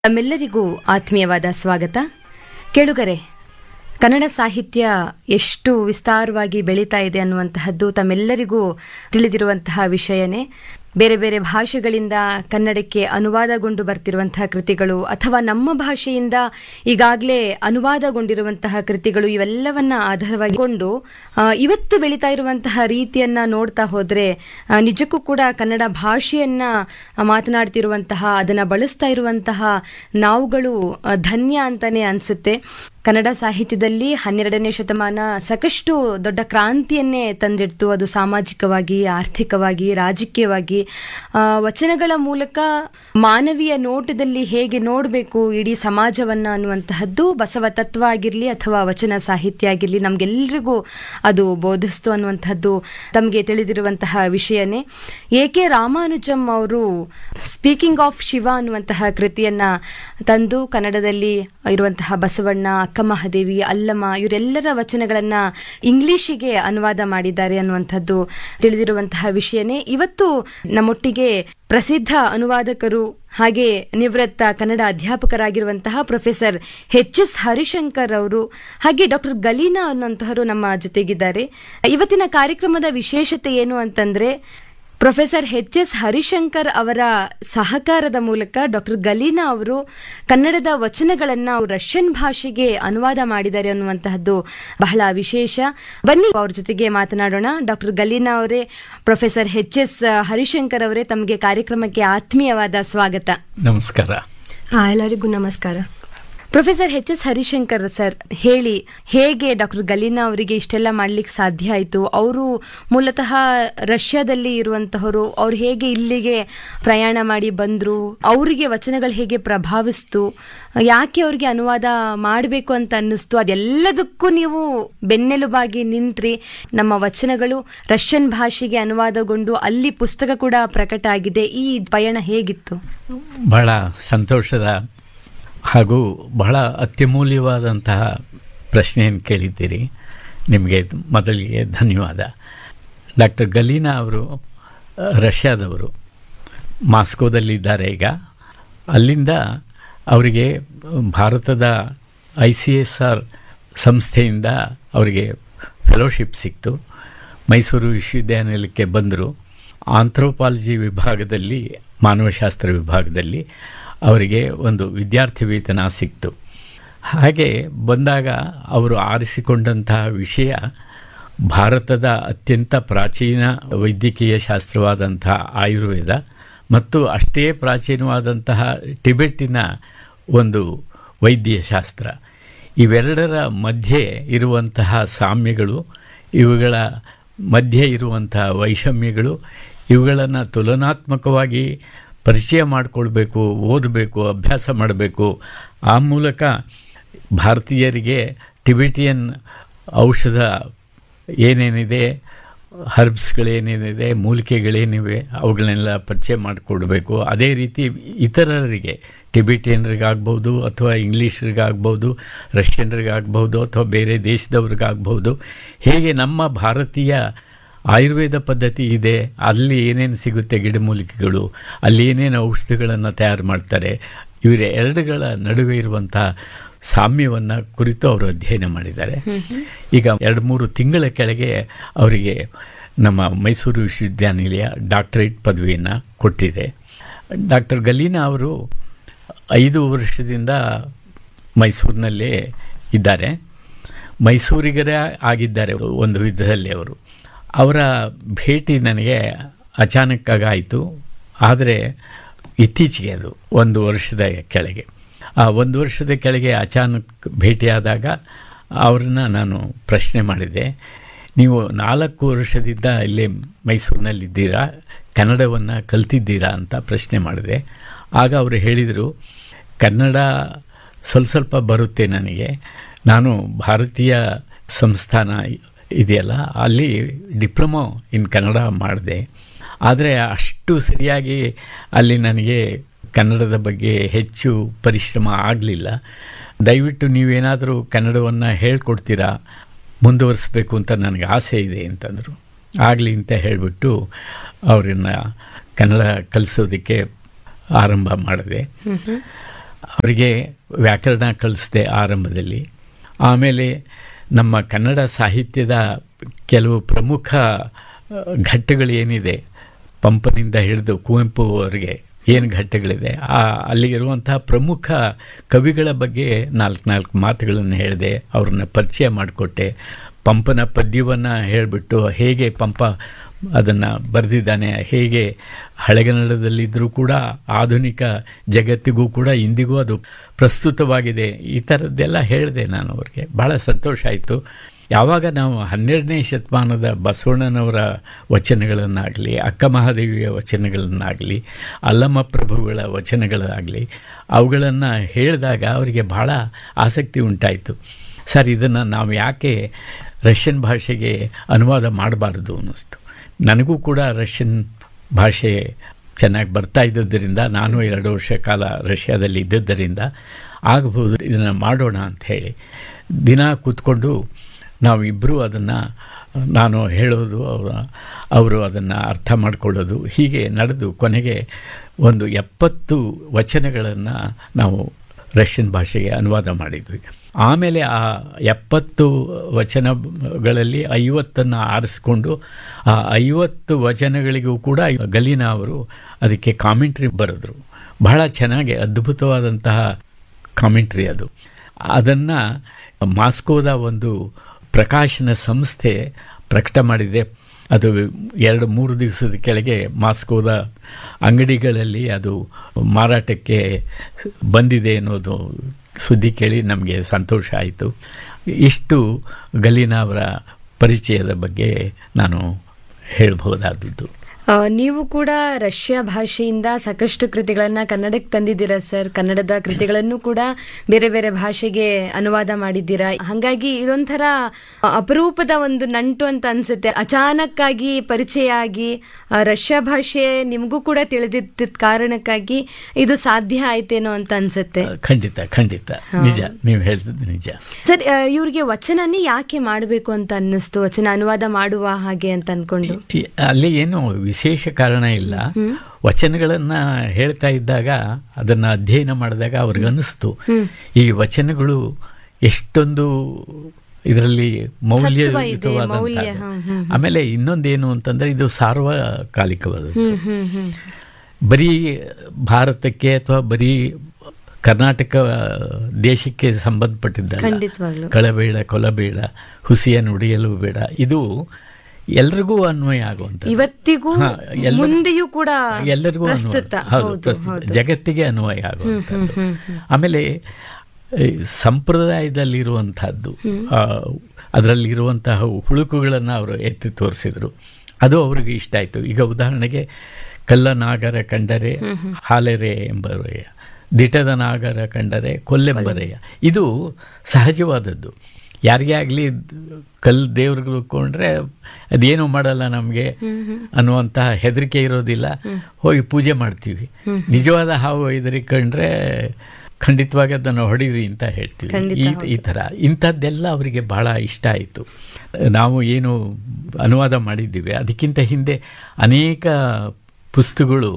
ತಮ್ಮೆಲ್ಲರಿಗೂ ಆತ್ಮೀಯವಾದ ಸ್ವಾಗತ ಕೇಳುಗರೆ ಕನ್ನಡ ಸಾಹಿತ್ಯ ಎಷ್ಟು ವಿಸ್ತಾರವಾಗಿ ಬೆಳೀತಾ ಇದೆ ಅನ್ನುವಂತಹದ್ದು ತಮ್ಮೆಲ್ಲರಿಗೂ ತಿಳಿದಿರುವಂತಹ ವಿಷಯನೇ ಬೇರೆ ಬೇರೆ ಭಾಷೆಗಳಿಂದ ಕನ್ನಡಕ್ಕೆ ಅನುವಾದಗೊಂಡು ಬರ್ತಿರುವಂತಹ ಕೃತಿಗಳು ಅಥವಾ ನಮ್ಮ ಭಾಷೆಯಿಂದ ಈಗಾಗಲೇ ಅನುವಾದಗೊಂಡಿರುವಂತಹ ಕೃತಿಗಳು ಇವೆಲ್ಲವನ್ನ ಆಧಾರವಾಗಿಕೊಂಡು ಆ, ಇವತ್ತು ಬೆಳೀತಾ ಇರುವಂತಹ ರೀತಿಯನ್ನ ನೋಡ್ತಾ ಹೋದ್ರೆ ಆ, ನಿಜಕ್ಕೂ ಕೂಡ ಕನ್ನಡ ಭಾಷೆಯನ್ನ ಆ, ಮಾತನಾಡ್ತಿರುವಂತಹ ಅದನ್ನ ಬಳಸ್ತಾ ಇರುವಂತಹ ನಾವುಗಳು ಆ, ಧನ್ಯ ಅಂತಾನೆ ಅನ್ಸುತ್ತೆ ಕನ್ನಡ ಸಾಹಿತ್ಯದಲ್ಲಿ ಹನ್ನೆರಡನೇ ಶತಮಾನ ಸಾಕಷ್ಟು ದೊಡ್ಡ ಕ್ರಾಂತಿಯನ್ನೇ ತಂದಿಡ್ತು ಅದು ಸಾಮಾಜಿಕವಾಗಿ ಆರ್ಥಿಕವಾಗಿ ರಾಜಕೀಯವಾಗಿ ಆ, ವಚನಗಳ ಮೂಲಕ ಮಾನವೀಯ ನೋಟದಲ್ಲಿ ಹೇಗೆ ನೋಡಬೇಕು ಇಡೀ ಸಮಾಜವನ್ನ ಅನ್ನುವಂತಹದ್ದು ಬಸವ ತತ್ವ ಆಗಿರ್ಲಿ ಅಥವಾ ವಚನ ಸಾಹಿತ್ಯ ಆಗಿರ್ಲಿ ನಮ್ಗೆಲ್ರಿಗೂ ಅದು ಬೋಧಿಸ್ತು ಅನ್ನುವಂಥದ್ದು ತಮಗೆ ತಿಳಿದಿರುವಂತಹ ವಿಷಯನೇ ಎ ಕೆ ರಾಮಾನುಜಂ ಅವರು ಸ್ಪೀಕಿಂಗ್ ಆಫ್ ಶಿವ ಅನ್ನುವಂತಹ ಕೃತಿಯನ್ನ ತಂದು ಕನ್ನಡದಲ್ಲಿ ಇರುವಂತಹ ಬಸವಣ್ಣ ಅಕ್ಕ ಮಹಾದೇವಿ ಅಲ್ಲಮ್ಮ ಇವರೆಲ್ಲರ ವಚನಗಳನ್ನ ಇಂಗ್ಲಿಷಿಗೆ ಅನುವಾದ ಮಾಡಿದ್ದಾರೆ ಅನ್ನುವಂಥದ್ದು ತಿಳಿದಿರುವಂತಹ ವಿಷಯನೇ ಇವತ್ತು ನಮ್ಮೊಟ್ಟಿಗೆ ಪ್ರಸಿದ್ಧ ಅನುವಾದಕರು ಹಾಗೆ ನಿವೃತ್ತ ಕನ್ನಡ ಅಧ್ಯಾಪಕರಾಗಿರುವಂತಹ ಪ್ರೊಫೆಸರ್ ಎಚ್ ಎಸ್ ಹರಿಶಂಕರ್ ಅವರು ಹಾಗೆ ಡಾಕ್ಟರ್ ಗಲೀನಾ ಅನ್ನುವಂತಹವರು ನಮ್ಮ ಜೊತೆಗಿದ್ದಾರೆ ಇವತ್ತಿನ ಕಾರ್ಯಕ್ರಮದ ವಿಶೇಷತೆ ಏನು ಅಂತಂದ್ರೆ ಪ್ರೊಫೆಸರ್ ಎಚ್ ಎಸ್ ಹರಿಶಂಕರ್ ಅವರ ಸಹಕಾರದ ಮೂಲಕ ಡಾಕ್ಟರ್ ಗಲೀನಾ ಅವರು ಕನ್ನಡದ ವಚನಗಳನ್ನ ಅವ್ರು ರಷ್ಯನ್ ಭಾಷೆಗೆ ಅನುವಾದ ಮಾಡಿದ್ದಾರೆ ಅನ್ನುವಂತಹದ್ದು ಬಹಳ ವಿಶೇಷ ಬನ್ನಿ ಅವ್ರ ಜೊತೆಗೆ ಮಾತನಾಡೋಣ ಡಾಕ್ಟರ್ ಗಲೀನಾ ಅವರೇ ಪ್ರೊಫೆಸರ್ ಎಚ್ ಎಸ್ ಹರಿಶಂಕರ್ ಅವರೇ ತಮಗೆ ಕಾರ್ಯಕ್ರಮಕ್ಕೆ ಆತ್ಮೀಯವಾದ ಸ್ವಾಗತ ನಮಸ್ಕಾರ ಹಾ ಎಲ್ಲರಿಗೂ ನಮಸ್ಕಾರ professor H S Harishankar sir ಹೇಳಿ ಹೇಗೆ ಡಾಕ್ಟರ್ ಗಲೀನಾ ಅವರಿಗೆ ಇಷ್ಟೆಲ್ಲ ಮಾಡ್ಲಿಕ್ಕೆ ಸಾಧ್ಯ ಆಯಿತು ಅವರು ಮೂಲತಃ ರಷ್ಯಾದಲ್ಲಿ ಇರುವಂತಹವರು ಅವ್ರು ಹೇಗೆ ಇಲ್ಲಿಗೆ ಪ್ರಯಾಣ ಮಾಡಿ ಬಂದ್ರು ಅವರಿಗೆ ವಚನಗಳು ಹೇಗೆ ಪ್ರಭಾವಿಸ್ತು ಯಾಕೆ ಅವ್ರಿಗೆ ಅನುವಾದ ಮಾಡಬೇಕು ಅಂತ ಅನ್ನಿಸ್ತು ಅದೆಲ್ಲದಕ್ಕೂ ನೀವು ಬೆನ್ನೆಲುಬಾಗಿ ನಿಂತ್ರಿ ನಮ್ಮ ವಚನಗಳು ರಷ್ಯನ್ ಭಾಷೆಗೆ ಅನುವಾದಗೊಂಡು ಅಲ್ಲಿ ಪುಸ್ತಕ ಕೂಡ ಪ್ರಕಟ ಆಗಿದೆ ಈ ಪಯಣ ಹೇಗಿತ್ತು ಬಹಳ ಸಂತೋಷದ ಹಾಗೂ ಬಹಳ ಅತ್ಯಮೂಲ್ಯವಾದಂತಹ ಪ್ರಶ್ನೆಯನ್ನು ಕೇಳಿದ್ದೀರಿ ನಿಮಗೆ ಮೊದಲಿಗೆ ಧನ್ಯವಾದ ಡಾಕ್ಟರ್ ಗಲೀನಾ ಅವರು ಆ, ರಷ್ಯಾದವರು ಮಾಸ್ಕೋದಲ್ಲಿದ್ದಾರೆ ಈಗ ಅಲ್ಲಿಂದ ಅವರಿಗೆ ಭಾರತದ ಐ ಸಿ ಎಸ್ ಆರ್ ಸಂಸ್ಥೆಯಿಂದ ಅವರಿಗೆ ಫೆಲೋಶಿಪ್ ಸಿಕ್ತು ಮೈಸೂರು ವಿಶ್ವವಿದ್ಯಾನಿಲಯಕ್ಕೆ ಬಂದರು ಆಂಥ್ರೋಪಾಲಜಿ ವಿಭಾಗದಲ್ಲಿ ಮಾನವಶಾಸ್ತ್ರ ವಿಭಾಗದಲ್ಲಿ ಅವರಿಗೆ ಒಂದು ವಿದ್ಯಾರ್ಥಿ ವೇತನ ಸಿಕ್ತು ಹಾಗೆ ಬಂದಾಗ ಅವರು ಆರಿಸಿಕೊಂಡಂತಹ ವಿಷಯ ಭಾರತದ ಅತ್ಯಂತ ಪ್ರಾಚೀನ ವೈದ್ಯಕೀಯ ಶಾಸ್ತ್ರವಾದಂತಹ ಆಯುರ್ವೇದ ಮತ್ತು ಅಷ್ಟೇ ಪ್ರಾಚೀನವಾದಂತಹ ಟಿಬೆಟ್ಟಿನ ಒಂದು ವೈದ್ಯಶಾಸ್ತ್ರ ಇವೆರಡರ ಮಧ್ಯೆ ಇರುವಂತಹ ಸಾಮ್ಯಗಳು ಇವುಗಳ ಮಧ್ಯೆ ಇರುವಂತಹ ವೈಷಮ್ಯಗಳು ಇವುಗಳನ್ನು ತುಲನಾತ್ಮಕವಾಗಿ ಪರಿಚಯ ಮಾಡಿಕೊಳ್ಬೇಕು ಓದಬೇಕು ಅಭ್ಯಾಸ ಮಾಡಬೇಕು ಆ ಮೂಲಕ ಭಾರತೀಯರಿಗೆ ಟಿಬೆಟಿಯನ್ ಔಷಧ ಏನೇನಿದೆ ಹರ್ಬ್ಸ್ಗಳೇನೇನಿದೆ ಮೂಲಿಕೆಗಳೇನಿವೆ ಅವುಗಳನ್ನೆಲ್ಲ ಪರಿಚಯ ಮಾಡಿಕೊಡ್ಬೇಕು ಅದೇ ರೀತಿ ಇತರರಿಗೆ ಟಿಬೆಟಿಯನ್ರಿಗಾಗ್ಬೋದು ಅಥವಾ ಇಂಗ್ಲೀಷರಿಗಾಗ್ಬೋದು ರಷ್ಯನ್ರಿಗಾಗ್ಬೋದು ಅಥವಾ ಬೇರೆ ದೇಶದವ್ರಿಗಾಗ್ಬೋದು ಹೇಗೆ ನಮ್ಮ ಭಾರತೀಯ ಆಯುರ್ವೇದ ಪದ್ಧತಿ ಇದೆ ಅಲ್ಲಿ ಏನೇನು ಸಿಗುತ್ತೆ ಗಿಡಮೂಲಿಕೆಗಳು ಅಲ್ಲಿ ಏನೇನು ಔಷಧಿಗಳನ್ನು ತಯಾರು ಮಾಡ್ತಾರೆ ಇವರ ಎರಡುಗಳ ನಡುವೆ ಇರುವಂಥ ಸಾಮ್ಯವನ್ನು ಕುರಿತು ಅವರು ಅಧ್ಯಯನ ಮಾಡಿದ್ದಾರೆ ಈಗ ಎರಡು ಮೂರು ತಿಂಗಳ ಕೆಳಗೆ ಅವರಿಗೆ ನಮ್ಮ ಮೈಸೂರು ವಿಶ್ವವಿದ್ಯಾನಿಲಯ ಡಾಕ್ಟರೇಟ್ ಪದವಿಯನ್ನು ಕೊಟ್ಟಿದೆ ಡಾಕ್ಟರ್ ಗಲೀನಾ ಅವರು ಐದು ವರ್ಷದಿಂದ ಮೈಸೂರಿನಲ್ಲೇ ಇದ್ದಾರೆ ಮೈಸೂರಿಗರೇ ಆಗಿದ್ದಾರೆ ಒಂದು ವಿಧದಲ್ಲಿ ಅವರು ಅವರ ಭೇಟಿ ನನಗೆ ಅಚಾನಕ್ಕಾಗಿ ಆಯಿತು ಆದರೆ ಇತ್ತೀಚೆಗೆ ಅದು ಒಂದು ವರ್ಷದ ಕೆಳಗೆ ಆ ಒಂದು ವರ್ಷದ ಕೆಳಗೆ ಅಚಾನಕ್ ಭೇಟಿಯಾದಾಗ ಅವ್ರನ್ನ ನಾನು ಪ್ರಶ್ನೆ ಮಾಡಿದೆ ನೀವು ನಾಲ್ಕು ವರ್ಷದಿಂದ ಇಲ್ಲೇ ಮೈಸೂರಿನಲ್ಲಿದ್ದೀರಾ ಕನ್ನಡವನ್ನು ಕಲ್ತಿದ್ದೀರಾ ಅಂತ ಪ್ರಶ್ನೆ ಮಾಡಿದೆ ಆಗ ಅವರು ಹೇಳಿದರು ಕನ್ನಡ ಸ್ವಲ್ಪ ಸ್ವಲ್ಪ ಬರುತ್ತೆ ನನಗೆ ನಾನು ಭಾರತೀಯ ಸಂಸ್ಥಾನ ಇದೆಯಲ್ಲ ಅಲ್ಲಿ ಡಿಪ್ಲೊಮೊ ಇನ್ ಕನ್ನಡ ಮಾಡಿದೆ ಆದರೆ ಅಷ್ಟು ಸರಿಯಾಗಿ ಅಲ್ಲಿ ನನಗೆ ಕನ್ನಡದ ಬಗ್ಗೆ ಹೆಚ್ಚು ಪರಿಶ್ರಮ ಆಗಲಿಲ್ಲ ದಯವಿಟ್ಟು ನೀವೇನಾದರೂ ಕನ್ನಡವನ್ನು ಹೇಳ್ಕೊಡ್ತೀರಾ ಮುಂದುವರಿಸ್ಬೇಕು ಅಂತ ನನಗೆ ಆಸೆ ಇದೆ ಅಂತಂದರು ಆಗಲಿ ಅಂತ ಹೇಳಿಬಿಟ್ಟು ಅವರನ್ನು ಕನ್ನಡ ಕಲಿಸೋದಕ್ಕೆ ಆರಂಭ ಮಾಡಿದೆ ಅವರಿಗೆ ವ್ಯಾಕರಣ ಕಲಿಸಿದೆ ಆರಂಭದಲ್ಲಿ ಆಮೇಲೆ ನಮ್ಮ ಕನ್ನಡ ಸಾಹಿತ್ಯದ ಕೆಲವು ಪ್ರಮುಖ ಆ, ಘಟ್ಟಗಳು ಏನಿದೆ ಪಂಪನಿಂದ ಹಿಡಿದು ಕುವೆಂಪು ಅವರಿಗೆ ಏನು ಘಟ್ಟಗಳಿದೆ ಆ ಅಲ್ಲಿರುವಂತಹ ಪ್ರಮುಖ ಕವಿಗಳ ಬಗ್ಗೆ ನಾಲ್ಕು ನಾಲ್ಕು ಮಾತುಗಳನ್ನು ಹೇಳಿದೆ ಅವ್ರನ್ನ ಪರಿಚಯ ಮಾಡಿಕೊಟ್ಟೆ ಪಂಪನ ಪದ್ಯವನ್ನು ಹೇಳಿಬಿಟ್ಟು ಹೇಗೆ ಪಂಪ ಅದನ್ನು ಬರೆದಿದ್ದಾನೆ ಹೇಗೆ ಹಳೆಗನ್ನಡದಲ್ಲಿದ್ದರೂ ಕೂಡ ಆಧುನಿಕ ಜಗತ್ತಿಗೂ ಕೂಡ ಇಂದಿಗೂ ಅದು ಪ್ರಸ್ತುತವಾಗಿದೆ ಈ ಥರದ್ದೆಲ್ಲ ಹೇಳಿದೆ ನಾನು ಅವ್ರಿಗೆ ಬಹಳ ಸಂತೋಷ ಆಯಿತು ಯಾವಾಗ ನಾವು ಹನ್ನೆರಡನೇ ಶತಮಾನದ ಬಸವಣ್ಣನವರ ವಚನಗಳನ್ನಾಗಲಿ ಅಕ್ಕ ಮಹಾದೇವಿಯ ವಚನಗಳನ್ನಾಗಲಿ ಅಲ್ಲಮ್ಮ ಪ್ರಭುಗಳ ವಚನಗಳಾಗಲಿ ಅವುಗಳನ್ನು ಹೇಳಿದಾಗ ಅವರಿಗೆ ಬಹಳ ಆಸಕ್ತಿ ಉಂಟಾಯಿತು ಸರ್ ಇದನ್ನು ನಾವು ಯಾಕೆ ರಷ್ಯನ್ ಭಾಷೆಗೆ ಅನುವಾದ ಮಾಡಬಾರ್ದು ಅನ್ನಿಸ್ತು ನನಗೂ ಕೂಡ ರಷ್ಯನ್ ಭಾಷೆ ಚೆನ್ನಾಗಿ ಬರ್ತಾ ಇದ್ದದ್ದರಿಂದ ನಾನು ಎರಡು ವರ್ಷ ಕಾಲ ರಷ್ಯಾದಲ್ಲಿ ಇದ್ದದ್ದರಿಂದ ಆಗಬಹುದು ಇದನ್ನು ಮಾಡೋಣ ಅಂತ ಹೇಳಿ ದಿನ ಕೂತ್ಕೊಂಡು ನಾವಿಬ್ಬರೂ ಅದನ್ನು ನಾನು ಹೇಳೋದು ಅವರ ಅವರು ಅದನ್ನು ಅರ್ಥ ಮಾಡಿಕೊಳ್ಳೋದು ಹೀಗೆ ನಡೆದು ಕೊನೆಗೆ ಒಂದು ಎಪ್ಪತ್ತು ವಚನಗಳನ್ನು ನಾವು ರಷ್ಯನ್ ಭಾಷೆಗೆ ಅನುವಾದ ಮಾಡಿದ್ವಿ ಆಮೇಲೆ ಆ ಎಪ್ಪತ್ತು ವಚನಗಳಲ್ಲಿ ಐವತ್ತನ್ನು ಆರಿಸ್ಕೊಂಡು ಆ ಐವತ್ತು ವಚನಗಳಿಗೂ ಕೂಡ ಗಲೀನಾ ಅವರು ಅದಕ್ಕೆ ಕಾಮೆಂಟ್ರಿ ಬರೆದ್ರು ಬಹಳ ಚೆನ್ನಾಗಿ ಅದ್ಭುತವಾದಂತಹ ಕಾಮೆಂಟ್ರಿ ಅದು ಅದನ್ನು ಮಾಸ್ಕೋದ ಒಂದು ಪ್ರಕಾಶನ ಸಂಸ್ಥೆ ಪ್ರಕಟ ಮಾಡಿದೆ ಅದು ಎರಡು ಮೂರು ದಿವಸದ ಕೆಳಗೆ ಮಾಸ್ಕೋದ ಅಂಗಡಿಗಳಲ್ಲಿ ಅದು ಮಾರಾಟಕ್ಕೆ ಬಂದಿದೆ ಅನ್ನೋದು ಸುದ್ದಿ ಕೇಳಿ ನಮಗೆ ಸಂತೋಷ ಆಯಿತು ಇಷ್ಟು ಗಲೀನಾ ಅವರ ಪರಿಚಯದ ಬಗ್ಗೆ ನಾನು ಹೇಳ್ಬಹುದಾದದ್ದು ಆ, ನೀವು ಕೂಡ ರಷ್ಯಾ ಭಾಷೆಯಿಂದ ಸಾಕಷ್ಟು ಕೃತಿಗಳನ್ನ ಕನ್ನಡಕ್ಕೆ ತಂದಿದ್ದೀರಾ ಸರ್ ಕನ್ನಡದ ಕೃತಿಗಳನ್ನು ಕೂಡ ಬೇರೆ ಬೇರೆ ಭಾಷೆಗೆ ಅನುವಾದ ಮಾಡಿದ್ದೀರಾ ಹಾಗಾಗಿ ಇದೊಂಥರ ಅಪರೂಪದ ಒಂದು ನಂಟು ಅಂತ ಅನ್ಸುತ್ತೆ ಅಚಾನಕ್ಕಾಗಿ ಪರಿಚಯ ಆಗಿ ಆ, ರಷ್ಯಾ ಭಾಷೆ ನಿಮಗೂ ಕೂಡ ತಿಳಿದಿದ್ದ ಕಾರಣಕ್ಕಾಗಿ ಇದು ಸಾಧ್ಯ ಆಯ್ತೇನೋ ಅಂತ ಅನ್ಸುತ್ತೆ ಖಂಡಿತ ಖಂಡಿತ ನಿಜ ನೀವು ಹೇಳಿದ್ದು ನಿಜ ಸರ್ ಆ, ಇವ್ರಿಗೆ ವಚನನೇ ಯಾಕೆ ಮಾಡಬೇಕು ಅಂತ ಅನ್ನಿಸ್ತು ವಚನ ಅನುವಾದ ಮಾಡುವ ಹಾಗೆ ಅಂತ ಅನ್ಕೊಂಡು ಈ- ಅಲ್ಲಿ ಏನು ವಿಶೇಷ ಕಾರಣ ಇಲ್ಲ ವಚನಗಳನ್ನು ಹೇಳ್ತಾ ಇದ್ದಾಗ ಅದನ್ನು ಅಧ್ಯಯನ ಮಾಡಿದಾಗ ಅವ್ರಿಗೆ ಅನ್ನಿಸ್ತು ಈ ವಚನಗಳು ಎಷ್ಟೊಂದು ಇದರಲ್ಲಿ ಮೌಲ್ಯ, ಮೌಲ್ಯಯುತವಾದ ಹ್ಮ್, ಹ್ಮ್, ಆಮೇಲೆ ಇನ್ನೊಂದೇನು ಅಂತಂದ್ರೆ ಇದು ಸಾರ್ವಕಾಲಿಕವಾದದ್ದು ಹ್ಮ್ ಹ್ಮ್ ಹ್ಮ್ ಬರೀ ಭಾರತಕ್ಕೆ ಅಥವಾ ಬರೀ ಕರ್ನಾಟಕ ದೇಶಕ್ಕೆ ಸಂಬಂಧಪಟ್ಟಿದ್ದಲ್ಲ ಖಂಡಿತವಾಗ್ಲು ಕಳಬೇಡ ಕೊಲಬೇಡ ಹುಸಿಯ ನುಡಿಯಲು ಬೇಡ ಇದು ಎಲ್ರಿಗೂ ಅನ್ವಯ ಆಗುವಂತ ಇವತ್ತಿಗೂ ಹಾ, ಎಲ್ಲ- ಮುಂದೆಯೂ ಕೂಡ ಎಲ್ಲರಿಗೂ ಅನ್ವಯ. ಪ್ರಸ್ತುತ ಹೌದು, ಹೌದು ಪ್ರಸ್ತುತ. ಹೌದು ಜಗತ್ತಿಗೆ ಅನ್ವಯ ಆಗುವಂಥದ್ದು ಹ್ಮ್, ಹ್ಮ್. ಆಮೇಲೆ ಈ ಸಂಪ್ರದಾಯದಲ್ಲಿರುವಂತಹದ್ದು ಅದರಲ್ಲಿರುವಂತಹ ಹುಳುಕುಗಳನ್ನು ಅವರು ಎತ್ತಿ ತೋರಿಸಿದ್ರು ಅದು ಅವ್ರಿಗೆ ಇಷ್ಟ ಆಯಿತು ಈಗ ಉದಾಹರಣೆಗೆ ಕಲ್ಲ ನಾಗರ ಕಂಡರೆ ಹಾಲೆರೆ ಎಂಬರೆಯ ದಿಟದ ನಾಗರ ಕಂಡರೆ ಕೊಲ್ಲೆಂಬರೆಯ ಇದು ಸಹಜವಾದದ್ದು ಯಾರಿಗೇ ಆಗಲಿ ಕಲ್ಲು ದೇವ್ರಿಗೆ ಕೊಂಡ್ರೆ ಅದೇನು ಮಾಡಲ್ಲ ನಮಗೆ ಅನ್ನುವಂತಹ ಹೆದರಿಕೆ ಇರೋದಿಲ್ಲ ಹೋಗಿ ಪೂಜೆ ಮಾಡ್ತೀವಿ ನಿಜವಾದ ಹಾವು ಹೆದರಿಕೊಂಡ್ರೆ ಖಂಡಿತವಾಗಿ ಅದನ್ನು ಹೊಡೀರಿ ಅಂತ ಹೇಳ್ತೀವಿ ಈ ಈ ಥರ ಇಂಥದ್ದೆಲ್ಲ ಅವರಿಗೆ ಬಹಳ ಇಷ್ಟ ಆಯಿತು ನಾವು ಏನು ಅನುವಾದ ಮಾಡಿದ್ದೀವಿ ಅದಕ್ಕಿಂತ ಹಿಂದೆ ಅನೇಕ ಪುಸ್ತಕಗಳು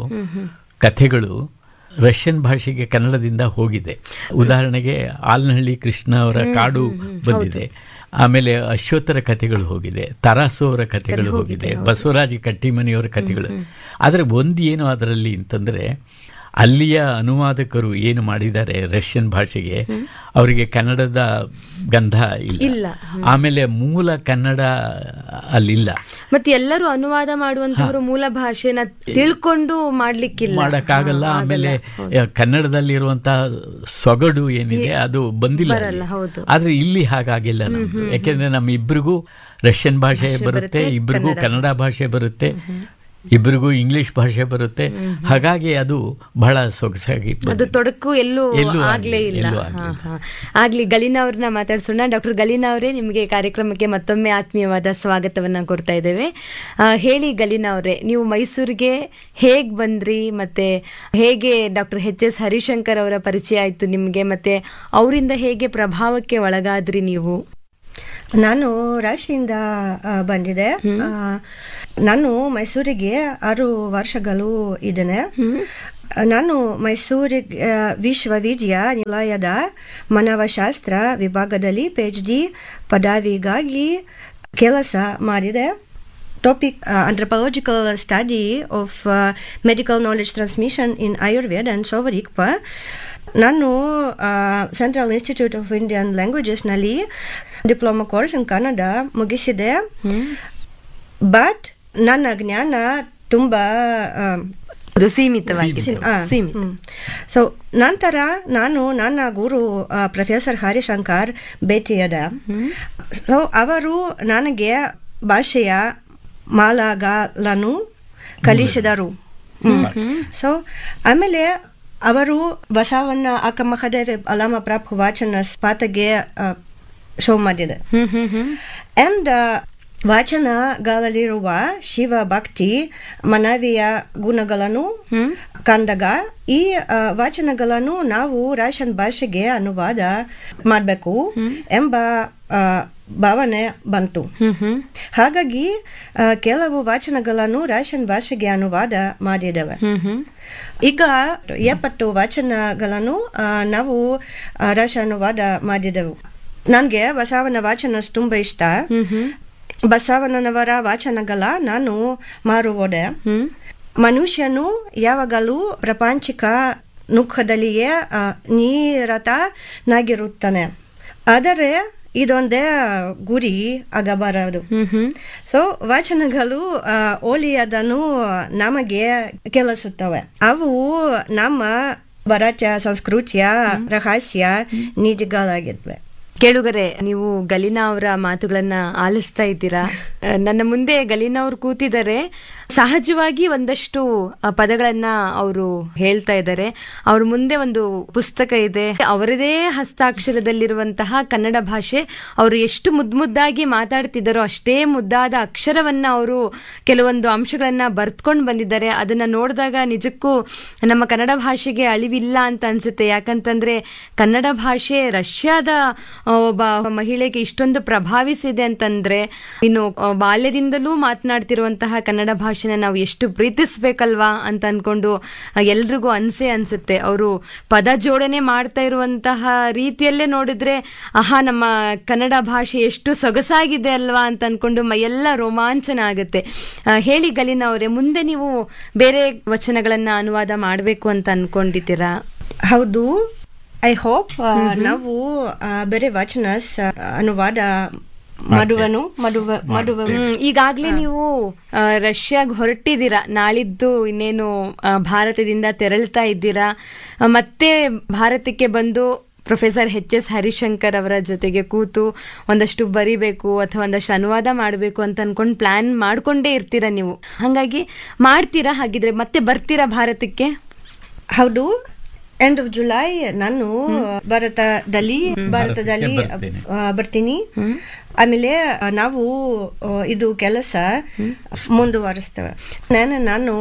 ಕಥೆಗಳು ರಷ್ಯನ್ ಭಾಷೆಗೆ ಕನ್ನಡದಿಂದ ಹೋಗಿದೆ ಉದಾಹರಣೆಗೆ ಆಲ್ನಹಳ್ಳಿ ಕೃಷ್ಣ ಅವರ ಕಾಡು ಬಂದಿದೆ ಆಮೇಲೆ ಅಶ್ವತ್ಥರ ಕಥೆಗಳು ಹೋಗಿದೆ ತರಾಸು ಅವರ ಕಥೆಗಳು ಹೋಗಿದೆ ಬಸವರಾಜ ಕಟ್ಟಿಮನಿಯವರ ಕಥೆಗಳು ಆದರೆ ಒಂದು ಏನು ಅದರಲ್ಲಿ ಅಂತಂದ್ರೆ ಅಲ್ಲಿಯ ಅನುವಾದಕರು ಏನು ಮಾಡಿದ್ದಾರೆ ರಷ್ಯನ್ ಭಾಷೆಗೆ ಅವರಿಗೆ ಕನ್ನಡದ ಗಂಧ ಇಲ್ಲ. ಇಲ್ಲ ಆಮೇಲೆ ಮೂಲ ಕನ್ನಡ ಅಲ್ಲಿಲ್ಲ ಮತ್ತೆ ಎಲ್ಲರೂ ಅನುವಾದ ಮಾಡುವಂತವರು ಮೂಲ ಭಾಷೆನ ತಿಳ್ಕೊಂಡು ಮಾಡ್ಲಿಕ್ಕಿಲ್ಲ ಮಾಡಕ್ಕಾಗಲ್ಲ ಆಮೇಲೆ ಕನ್ನಡದಲ್ಲಿರುವಂತಹ ಸೊಗಡು ಏನಿದೆ ಅದು ಬಂದಿಲ್ಲ ಬರಲ್ಲ, ಅಲ್ಲಿ. ಹೌದು. ಆದ್ರೆ ಇಲ್ಲಿ ಹಾಗಾಗಿಲ್ಲ ನಮ್ದು ಯಾಕೆಂದ್ರೆ ನಮ್ಮ ಇಬ್ಬರಿಗೂ ರಷ್ಯನ್ ಭಾಷೆ ಬರುತ್ತೆ ಇಬ್ಬರಿಗೂ ಕನ್ನಡ ಭಾಷೆ ಬರುತ್ತೆ ಇಬ್ಬರಿಗೂ ಇಂಗ್ಲಿಷ್ ಭಾಷೆ ಬರುತ್ತೆ ಹಾಗಾಗಿ ಅದು ಬಹಳ ಸೊಗಸಾಗಿ ಅದು ಬಂದಿದೆ. ತೊಡಕು ಎಲ್ಲೂ ಎಲ್ಲೂ ಆಗ್ಲೇ ಆಗ್ಲಿಲ್ಲ, ಇಲ್ಲ ಎಲ್ಲೂ ಹಾ, ಆಗ್ಲಿಲ್ಲ. ಹಾ. ಆಗ್ಲಿ ಗಲೀನಾ ಅವ್ರನ್ನ ಮಾತಾಡ್ಸೋಣ ಡಾಕ್ಟರ್ ಗಲೀನಾ ಅವರೇ ನಿಮಗೆ ಕಾರ್ಯಕ್ರಮಕ್ಕೆ ಮತ್ತೊಮ್ಮೆ ಆತ್ಮೀಯವಾದ ಸ್ವಾಗತವನ್ನ ಕೋರ್ತಾ ಇದ್ದೇವೆ ಆ, ಹೇಳಿ ಗಲೀನಾ ಅವರೇ ನೀವು ಮೈಸೂರಿಗೆ ಹೇಗ್ ಬಂದ್ರಿ ಮತ್ತೆ ಹೇಗೆ ಡಾಕ್ಟರ್ ಎಚ್ ಎಸ್ ಹರಿಶಂಕರ್ ಅವರ ಪರಿಚಯ ಆಯ್ತು ನಿಮ್ಗೆ ಮತ್ತೆ ಅವರಿಂದ ಹೇಗೆ ಪ್ರಭಾವಕ್ಕೆ ಒಳಗಾದ್ರಿ ನೀವು ನಾನು ರಾಶಿಯಿಂದ ಆ, ಬಂದಿದೆ ಆ, ನಾನು ಮೈಸೂರಿಗೆ ಆರು ವರ್ಷಗಳು ಇದ್ದೇನೆ ನಾನು ಮೈಸೂರು ವಿಶ್ವವಿದ್ಯಾನಿಲಯದ ಮಾನವಶಾಸ್ತ್ರ ವಿಭಾಗದಲ್ಲಿ ಪಿ ಎಚ್ ಡಿ ಪದವಿಗಾಗಿ ಕೆಲಸ ಮಾಡಿದೆ topic anthropological study of uh, medical knowledge transmission in Ayurveda and Sovarikpa. ನಾನು ಸೆಂಟ್ರಲ್ ಇನ್ಸ್ಟಿಟ್ಯೂಟ್ ಆಫ್ ಇಂಡಿಯನ್ ಲ್ಯಾಂಗ್ವೇಜಸ್ನಲ್ಲಿ ಡಿಪ್ಲೊಮಾ ಕೋರ್ಸ್ ಇನ್ ಕನ್ನಡ ಮುಗಿಸಿದೆ ಬಟ್ ನನ್ನ ಜ್ಞಾನ ತುಂಬ ಅದು ಸೀಮಿತವಾಗಿದೆ ಆ, ಸೀಮಿತ ಹ್ಮ್. ಸೊ ನಂತರ ನಾನು ನನ್ನ ಗುರು ಪ್ರೊಫೆಸರ್ ಹರಿಶಂಕರ್ ಭೇಟಿಯಾದ ಸೊ ಅವರು ನನಗೆ ಭಾಷೆಯ ಮಾಲಾಗಳನ್ನು ಕಲಿಸಿದರು ಸೊ ಆಮೇಲೆ ಅವರು ಬಸವಣ್ಣ ಅಕ್ಕ ಮಹದೇವ ಅಲಮ ಪ್ರಾಪ್ ವಾಚನ ಸ್ಪಾತಗೆ ಶೋ ಮಾಡಿದೆ ಹ್ಮ್ ಹ್ಮ್ ಹ್ಮ್ ಅಂಡ್ ವಾಚನಗಳಲ್ಲಿರುವ ಶಿವ ಭಕ್ತಿ ಮನವಿಯ ಗುಣಗಳನ್ನು ಕಂಡಾಗ ಈ ಆ, ವಾಚನಗಳನ್ನು ನಾವು ರಾಶನ್ ಭಾಷೆಗೆ ಅನುವಾದ ಮಾಡಬೇಕು ಎಂಬ ಆ, ಭಾವನೆ ಬಂತು ಹ್ಮ್ ಹ್ಮ್ ಹಾಗಾಗಿ ಆ, ಕೆಲವು ವಾಚನಗಳನ್ನು ರಾಶನ್ ಭಾಷೆಗೆ ಅನುವಾದ ಮಾಡಿದ್ದೇವೆ ಹ್ಮ್ ಹ್ಮ್ ಈಗ ಎಪ್ಪತ್ತು ವಾಚನಗಳನ್ನು ಆ, ನಾವು ಆ, ರಾಶ ಅನುವಾದ ಮಾಡಿದೆವು ನನಗೆ ಬಸವನ ವಾಚನ ತುಂಬ ಇಷ್ಟ ಹ್ಮ್ ಹ್ಮ್ ಬಸವಣ್ಣನವರ ವಾಚನಗಳ ನಾನು ಮಾರುವುದೆ ಹ್ಮ್ ಮನುಷ್ಯನು ಯಾವಾಗಲೂ ಪ್ರಾಪಂಚಿಕ ನುಖದಲ್ಲಿಯೇ ಆ, ನಿರತನಾಗಿರುತ್ತಾನೆ ಆದರೆ ಇದೊಂದೇ ಗುರಿ ಆಗಬಾರದು ಹ್ಮ್ ಹ್ಮ್ ಸೊ ವಾಚನಗಳು ಆ, ಒಳ್ಳೆಯದನ್ನು ನಮಗೆ ಕೆಲಸುತ್ತವೆ ಅವು ನಮ್ಮ ಭಾರತೀಯ ಸಂಸ್ಕೃತಿಯ ರಹಸ್ಯ ನಿಧಿಗಳಾಗಿದ್ವೆ ಕೇಳುಗರೆ ನೀವು ಗಲೀನಾ ಅವರ ಮಾತುಗಳನ್ನ ಆಲಿಸ್ತಾ ಇದ್ದೀರಾ ಆ, ನನ್ನ ಮುಂದೆ ಗಲೀನಾ ಅವರು ಕೂತಿದ್ದಾರೆ ಸಹಜವಾಗಿ ಒಂದಷ್ಟು ಆ, ಪದಗಳನ್ನ ಅವರು ಹೇಳ್ತಾ ಇದ್ದಾರೆ ಅವ್ರ ಮುಂದೆ ಒಂದು ಪುಸ್ತಕ ಇದೆ ಅವರದೇ ಹಸ್ತಾಕ್ಷರದಲ್ಲಿರುವಂತಹ ಕನ್ನಡ ಭಾಷೆ ಅವರು ಎಷ್ಟು ಮುದ್ ಮುದ್ದಾಗಿ ಮಾತಾಡ್ತಿದ್ದಾರೋ ಅಷ್ಟೇ ಮುದ್ದಾದ ಅಕ್ಷರವನ್ನ ಅವರು ಕೆಲವೊಂದು ಅಂಶಗಳನ್ನ ಬರ್ತ್ಕೊಂಡು ಬಂದಿದ್ದಾರೆ ಅದನ್ನ ನೋಡಿದಾಗ ನಿಜಕ್ಕೂ ನಮ್ಮ ಕನ್ನಡ ಭಾಷೆಗೆ ಅಳಿವಿಲ್ಲ ಅಂತ ಅನ್ಸುತ್ತೆ ಯಾಕಂತಂದ್ರೆ ಕನ್ನಡ ಭಾಷೆ ರಷ್ಯಾದ ಆ, ಒಬ್ಬ ಮಹಿಳೆಗೆ ಇಷ್ಟೊಂದು ಪ್ರಭಾವಿಸಿದೆ ಅಂತಂದ್ರೆ ಇನ್ನು ಆ, ಬಾಲ್ಯದಿಂದಲೂ ಮಾತನಾಡ್ತಿರುವಂತಹ ಕನ್ನಡ ಭಾಷೆನ ನಾವು ಎಷ್ಟು ಪ್ರೀತಿಸ್ಬೇಕಲ್ವಾ ಅಂತ ಅನ್ಕೊಂಡು ಆ, ಎಲ್ರಿಗೂ ಅನ್ಸೆ ಅನ್ಸುತ್ತೆ ಅವರು ಪದ ಜೋಡಣೆ ಮಾಡ್ತಾ ಇರುವಂತಹ ರೀತಿಯಲ್ಲೇ ನೋಡಿದ್ರೆ ಆಹಾ ನಮ್ಮ ಕನ್ನಡ ಭಾಷೆ ಎಷ್ಟು ಸೊಗಸಾಗಿದೆ ಅಲ್ವಾ ಅಂತ ಅನ್ಕೊಂಡು ಮೈಯೆಲ್ಲ ರೋಮಾಂಚನ ಆಗುತ್ತೆ ಆ, ಹೇಳಿ ಗಲೀನಾ ಅವರೇ ಮುಂದೆ ನೀವು ಬೇರೆ ವಚನಗಳನ್ನ ಅನುವಾದ ಮಾಡಬೇಕು ಅಂತ ಅನ್ಕೊಂಡಿದ್ದೀರಾ ಹೌದು ಐ ಹೋಪ್ ನಾವು ಆ, ಬೇರೆ ವಾಚನ ಸ- ಅನುವಾದ ಮಾಡುವನು ಮಾಡುವ ಮಾಡುವ ಹ್ಮ್, ಈಗಾಗ್ಲೇ ನೀವು ಆ, ರಷ್ಯಾಗ್ ಹೊರಟಿದ್ದೀರಾ ನಾಳಿದ್ದು ಇನ್ನೇನು ಆ, ಭಾರತದಿಂದ ತೆರಳ್ತಾ ಇದ್ದೀರಾ ಆ, ಮತ್ತೆ ಭಾರತಕ್ಕೆ ಬಂದು ಪ್ರೊಫೆಸರ್ ಎಚ್ ಎಸ್ ಹರಿಶಂಕರ್ ಅವರ ಜೊತೆಗೆ ಕೂತು ಒಂದಷ್ಟು ಬರಿಬೇಕು ಅಥವಾ ಒಂದಷ್ಟು ಅನುವಾದ ಮಾಡಬೇಕು ಅಂತ ಅನ್ಕೊಂಡು ಪ್ಲಾನ್ ಮಾಡ್ಕೊಂಡೇ ಇರ್ತೀರಾ ನೀವು ಹಾಗಾಗಿ ಮಾಡ್ತೀರಾ ಹಾಗಿದ್ರೆ ಮತ್ತೆ ಬರ್ತೀರಾ ಭಾರತಕ್ಕೆ ಹೌದು ಎಂಡ್ ಆಫ್ ಜುಲೈ ನಾನು ಭಾರತದಲ್ಲಿ ಭಾರತದಲ್ಲಿ ಬರ್ತೇನೆ. ಆ, ಬರ್ತೀನಿ ಆಮೇಲೆ ಆ, ನಾವು ಆ, ಇದು ಕೆಲಸ ಮುಂದುವರಿಸ್ತೇವೆ ನಾನು ನಾನು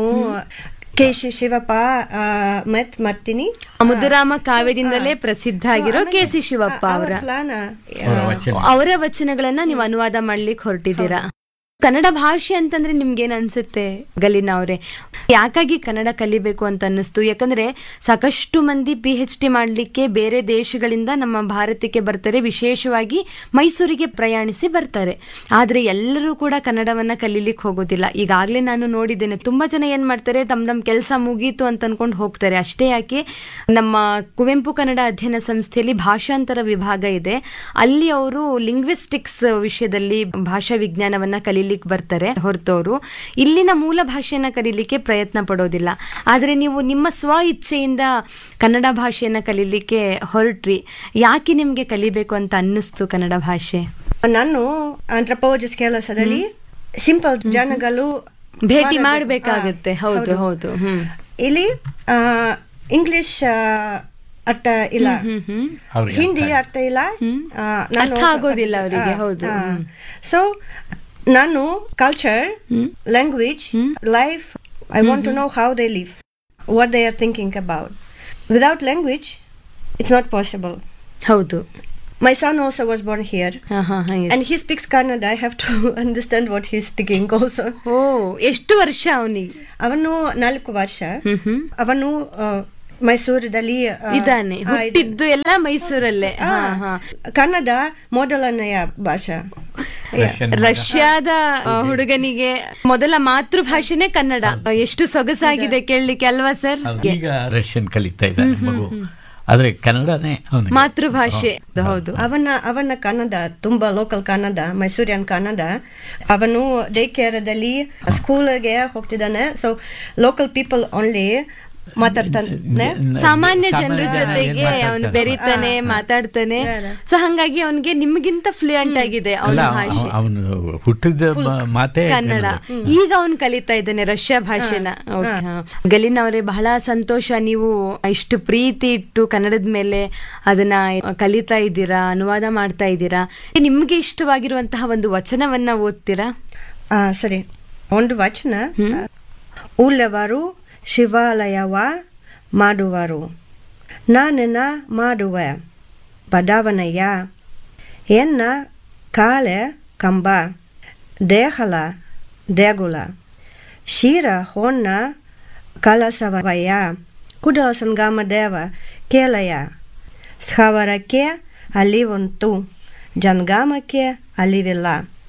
ಕೆ ಶಿ ಶಿವಪ್ಪ ಆ, ಮತ್ ಮಾಡ್ತೀನಿ ಮುದುರಾಮ ಕಾವ್ಯದಿಂದಲೇ ಪ್ರಸಿದ್ಧ ಆಗಿರೋ ಕೆ ಸಿ ಶಿವಪ್ಪ ಅವರ ಪ್ಲಾನ್ ಅವರ ವಚನ ಅವರ ವಚನಗಳನ್ನ ನೀವು ಅನುವಾದ ಮಾಡ್ಲಿಕ್ಕೆ ಹೊರಟಿದ್ದೀರಾ ಕನ್ನಡ ಭಾಷೆ ಅಂತಂದ್ರೆ ನಿಮ್ಗೇನ್ ಅನ್ಸುತ್ತೆ ಗಲೀನಾ ಅವರೇ ಯಾಕಾಗಿ ಕನ್ನಡ ಕಲಿಬೇಕು ಅಂತ ಅನ್ನಿಸ್ತು ಯಾಕಂದ್ರೆ ಸಾಕಷ್ಟು ಮಂದಿ ಪಿ ಎಚ್ ಡಿ ಮಾಡ್ಲಿಕ್ಕೆ ಬೇರೆ ದೇಶಗಳಿಂದ ನಮ್ಮ ಭಾರತಕ್ಕೆ ಬರ್ತಾರೆ ವಿಶೇಷವಾಗಿ ಮೈಸೂರಿಗೆ ಪ್ರಯಾಣಿಸಿ ಬರ್ತಾರೆ ಆದ್ರೆ ಎಲ್ಲರೂ ಕೂಡ ಕನ್ನಡವನ್ನ ಕಲೀಲಿಕ್ಕೆ ಹೋಗೋದಿಲ್ಲ ಈಗಾಗಲೇ ನಾನು ನೋಡಿದ್ದೇನೆ ತುಂಬಾ ಜನ ಏನ್ ಮಾಡ್ತಾರೆ ತಮ್ಮ ತಮ್ಮ ಕೆಲಸ ಮುಗೀತು ಅಂತ ಅನ್ಕೊಂಡು ಹೋಗ್ತಾರೆ ಅಷ್ಟೇ ಯಾಕೆ ನಮ್ಮ ಕುವೆಂಪು ಕನ್ನಡ ಅಧ್ಯಯನ ಸಂಸ್ಥೆಯಲ್ಲಿ ಭಾಷಾಂತರ ವಿಭಾಗ ಇದೆ ಅಲ್ಲಿ ಅವರು ಲಿಂಗ್ವಿಸ್ಟಿಕ್ಸ್ ವಿಷಯದಲ್ಲಿ ಭಾಷಾ ವಿಜ್ಞಾನವನ್ನ ಕಲೀಲಿಕ್ಕೆ ಬರ್ತಾರೆ ಹೊರತವರು ಇಲ್ಲಿನ ಮೂಲ ಭಾಷೆಯನ್ನ ಕಲೀಲಿಕ್ಕೆ ಪ್ರಯತ್ನ ಪಡೋದಿಲ್ಲ ಆದ್ರೆ ನೀವು ನಿಮ್ಮ ಸ್ವ ಇಚ್ಛೆಯಿಂದ ಕನ್ನಡ ಭಾಷೆಯನ್ನ ಕಲೀಲಿಕ್ಕೆ ಹೊರಟ್ರಿ ಯಾಕೆ ನಿಮ್ಗೆ ಕಲಿಬೇಕು ಅಂತ ಅನ್ನಿಸ್ತು ಕನ್ನಡ ಭಾಷೆ ನಾನು ಆಂಥ್ರಪೋಲಜಿಸ್ಟ್ ಕೆಲಸದಲ್ಲಿ ಸಿಂಪಲ್ ಜನಗಳು ಭೇಟಿ ಮಾಡೋದು. ಮಾಡ್ಬೇಕಾಗತ್ತೆ ಹಾ, ಹೌದು ಹೌದು ಹ್ಮ್ ಇಲ್ಲಿ ಇಂಗ್ಲಿಷ್ ಅರ್ಥ ಇಲ್ಲ ಹ್ಮ್ ಹ್ಮ್ ಅವ್ರಿಗೆ ಹಿಂದಿ ಅರ್ಥ ಇಲ್ಲ ಆ, ನಾನು ಅರ್ಥ ಆಗೋದಿಲ್ಲ ಅವರಿಗೆ ಹೌದು ಹ್ಮ್. ಸೊ ನಾನು culture language life I want to know how they live what they are thinking about without language it's not possible ಹೌದು My son also was born here. ಹಾ ಹಾ ಹಾ yes. And he speaks Kannada. I have to understand what he's speaking also. ಓ ಎಷ್ಟು ವರ್ಷ ಅವನಿಗೆ ಅವನು ನಾಲ್ಕು ವರ್ಷ ಹ್ಮ್ ಹ್ಮ್ ಅವನು ಆ, ಮೈಸೂರದಲ್ಲಿ ಆ, ಇದಾನೆ ಆ, ಇದೆ. ಹುಟ್ಟಿದ್ದು ಎಲ್ಲ ಮೈಸೂರಲ್ಲೇ ಹಾ ಹಾ ಕನ್ನಡ ಮೊದಲನೆಯ ಭಾಷಾ ರಷ್ಯನ್ ಮಗ. ರಷ್ಯಾದ ಆ, ಹುಡುಗನಿಗೆ ಮೊದಲ ಮಾತೃಭಾಷೆನೇ ಕನ್ನಡ ಎಷ್ಟು ಸೊಗಸಾಗಿದೆ ಕೇಳಲಿಕ್ಕೆ ಅಲ್ವಾ ಸರ್ ಹೌದು. ಈಗ ರಷ್ಯನ್ ಕಲಿತಾ ಇದ್ದಾನೆ ಮಗು ಆದ್ರೆ ಕನ್ನಡನೇ ಅವನಿಗೆ ಮಾತೃಭಾಷೆ ಹೌದು ಅವನ ಅವನ ಕನ್ನಡ ತುಂಬಾ ಲೋಕಲ್ ಕನ್ನಡ ಮೈಸೂರಿಯನ್ ಕನ್ನಡ ಅವನು ಡೇ ಕೇರದಲ್ಲಿ ಸ್ಕೂಲ್ಗೆ ಹೋಗ್ತಿದ್ದಾನೆ ಸೊ ಲೋಕಲ್ ಪೀಪಲ್ ಓನ್ಲಿ ಮಾತಾಡ್ತಾನೆ ಸಾಮಾನ್ಯ ಜನರ ಸಾಮಾನ್ಯ ಜನ ಜೊತೆಗೆ ಏನ್ ಮಾತಾಡ್ತಾರೆ? ಅವನು ಬೆರೀತಾನೆ ಮಾತಾಡ್ತಾನೆ ಸೊ ಹಂಗಾಗಿ ಅವನಿಗೆ ನಿಮ್ಗಿಂತ ಫ್ಲೂಯೆಂಟ್ ಆಗಿದೆ ಅವನ ಅಲ್ಲ ಭಾಷೆ ಅವನು ಹುಟ್ಟಿದ ಮ- ಮಾತೇ ಕನ್ನಡ ಈಗ ಅವನು ಕಲಿತಾ ಇದ್ದಾನೆ ರಷ್ಯಾ ಭಾಷೆನ Okay, ಹಾ. ಗಲಿನ್ ಅವರೇ ಬಹಳ ಸಂತೋಷ ನೀವು ಇಷ್ಟು ಪ್ರೀತಿ ಇಟ್ಟು ಕನ್ನಡದ ಮೇಲೆ ಅದನ್ನ ಕಲಿತಾ ಇದ್ದೀರಾ ಅನುವಾದ ಮಾಡ್ತಾ ಇದ್ದೀರಾ ನಿಮ್ಗೆ ಇಷ್ಟವಾಗಿರುವಂತಹ ಒಂದು ವಚನವನ್ನ ಓದ್ತೀರಾ ಆ, ಸರಿ ಒಂದು ವಚನ ಉಳ್ಳವರು ಶಿವಾಲಯವ ಮಾಡುವರು ನಾನೆನ ಮಾಡುವೆ ಬಡವನಯ್ಯ ಎನ್ನ ಕಾಲೆ ಕಂಬ ದೇಹಲ ದೇಗುಲ ಶಿರ ಹೊನ್ನ ಕಲಸವಯ್ಯ ಕುಡಲ ಸಂಗಮ ದೇವ ಕೇಲಯ ಸ್ಥಾವರಕ್ಕೆ ಅಲಿವಂತು ಜನ್ಗಾಮಕ್ಕೆ ಅಲಿವಿಲ್ಲ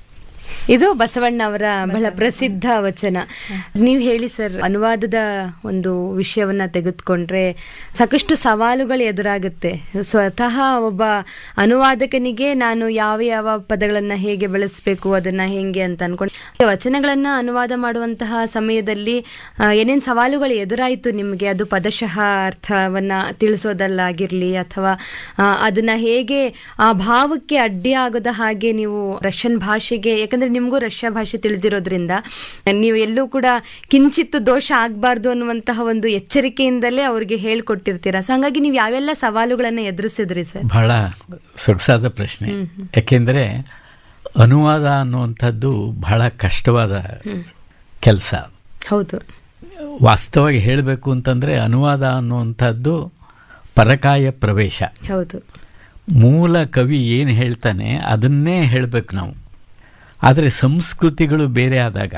ಇದು ಬಸವಣ್ಣ ಅವರ ಬಹಳ ಪ್ರಸಿದ್ಧ ವಚನ ನೀವು ಹೇಳಿ ಸರ್ ಅನುವಾದದ ಒಂದು ವಿಷಯವನ್ನ ತೆಗೆದುಕೊಂಡ್ರೆ ಸಾಕಷ್ಟು ಸವಾಲುಗಳು ಎದುರಾಗುತ್ತೆ ಸ್ವತಃ ಒಬ್ಬ ಅನುವಾದಕನಿಗೆ ನಾನು ಯಾವ ಯಾವ ಪದಗಳನ್ನ ಹೇಗೆ ಬಳಸಬೇಕು ಅದನ್ನ ಹೆಂಗೆ ಅಂತ ಅನ್ಕೊಂಡು ವಚನಗಳನ್ನ ಅನುವಾದ ಮಾಡುವಂತಹ ಸಮಯದಲ್ಲಿ ಆ, ಏನೇನ್ ಸವಾಲುಗಳು ಎದುರಾಯಿತು ನಿಮಗೆ ಅದು ಪದಶಃ ಅರ್ಥವನ್ನ ತಿಳಿಸೋದಲ್ಲಾಗಿರ್ಲಿ ಅಥವಾ ಆ, ಅದನ್ನ ಹೇಗೆ ಆ ಭಾವಕ್ಕೆ ಅಡ್ಡಿ ಆಗದ ಹಾಗೆ ನೀವು ರಷ್ಯನ್ ಭಾಷೆಗೆ ಯಾಕಂದ್ರೆ ನಿಮಗೂ ರಷ್ಯಾ ಭಾಷೆ ತಿಳಿದಿರೋದ್ರಿಂದ ನೀವು ಎಲ್ಲೂ ಕೂಡ ಕಿಂಚಿತ್ತು ದೋಷ ಆಗಬಾರ್ದು ಅನ್ನುವಂತಹ ಒಂದು ಎಚ್ಚರಿಕೆಯಿಂದಲೇ ಅವ್ರಿಗೆ ಹೇಳ್ಕೊಟ್ಟಿರ್ತೀರಾ ಸೊ ಹಂಗಾಗಿ ನೀವು ಯಾವೆಲ್ಲ ಸವಾಲುಗಳನ್ನ ಎದುರಿಸಿದ್ರಿ ಸರ್ ಬಹಳ ಸೊಗಸಾದ ಪ್ರಶ್ನೆ ಯಾಕೆಂದ್ರೆ ಅನುವಾದ ಅನ್ನುವಂಥದ್ದು ಬಹಳ ಕಷ್ಟವಾದ ಕೆಲಸ ಹೌದು ವಾಸ್ತವವಾಗಿ ಹೇಳಬೇಕು ಅಂತಂದ್ರೆ ಅನುವಾದ ಅನ್ನುವಂಥದ್ದು ಪರಕಾಯ ಪ್ರವೇಶ ಹೌದು ಮೂಲ ಕವಿ ಏನು ಹೇಳ್ತಾನೆ ಅದನ್ನೇ ಹೇಳಬೇಕು ನಾವು ಆದರೆ ಸಂಸ್ಕೃತಿಗಳು ಬೇರೆ ಆದಾಗ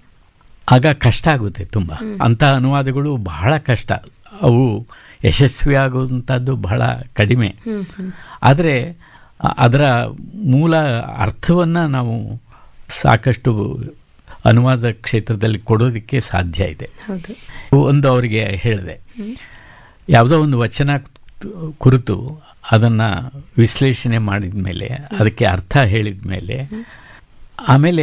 ಆಗ ಕಷ್ಟ ಆಗುತ್ತೆ ತುಂಬ ಅಂಥ ಅನುವಾದಗಳು ಬಹಳ ಕಷ್ಟ ಅವು ಯಶಸ್ವಿ ಆಗುವಂಥದ್ದು ಬಹಳ ಕಡಿಮೆ ಆದರೆ ಅದರ ಮೂಲ ಅರ್ಥವನ್ನು ನಾವು ಸಾಕಷ್ಟು ಅನುವಾದ ಕ್ಷೇತ್ರದಲ್ಲಿ ಕೊಡೋದಕ್ಕೆ ಸಾಧ್ಯ ಇದೆ ಹೌದು ಒಂದು ಅವರಿಗೆ ಹೇಳಿದೆ ಯಾವುದೋ ಒಂದು ವಚನ ಕುರಿತು ಅದನ್ನು ವಿಶ್ಲೇಷಣೆ ಮಾಡಿದ ಮೇಲೆ ಅದಕ್ಕೆ ಅರ್ಥ ಹೇಳಿದ ಮೇಲೆ ಆಮೇಲೆ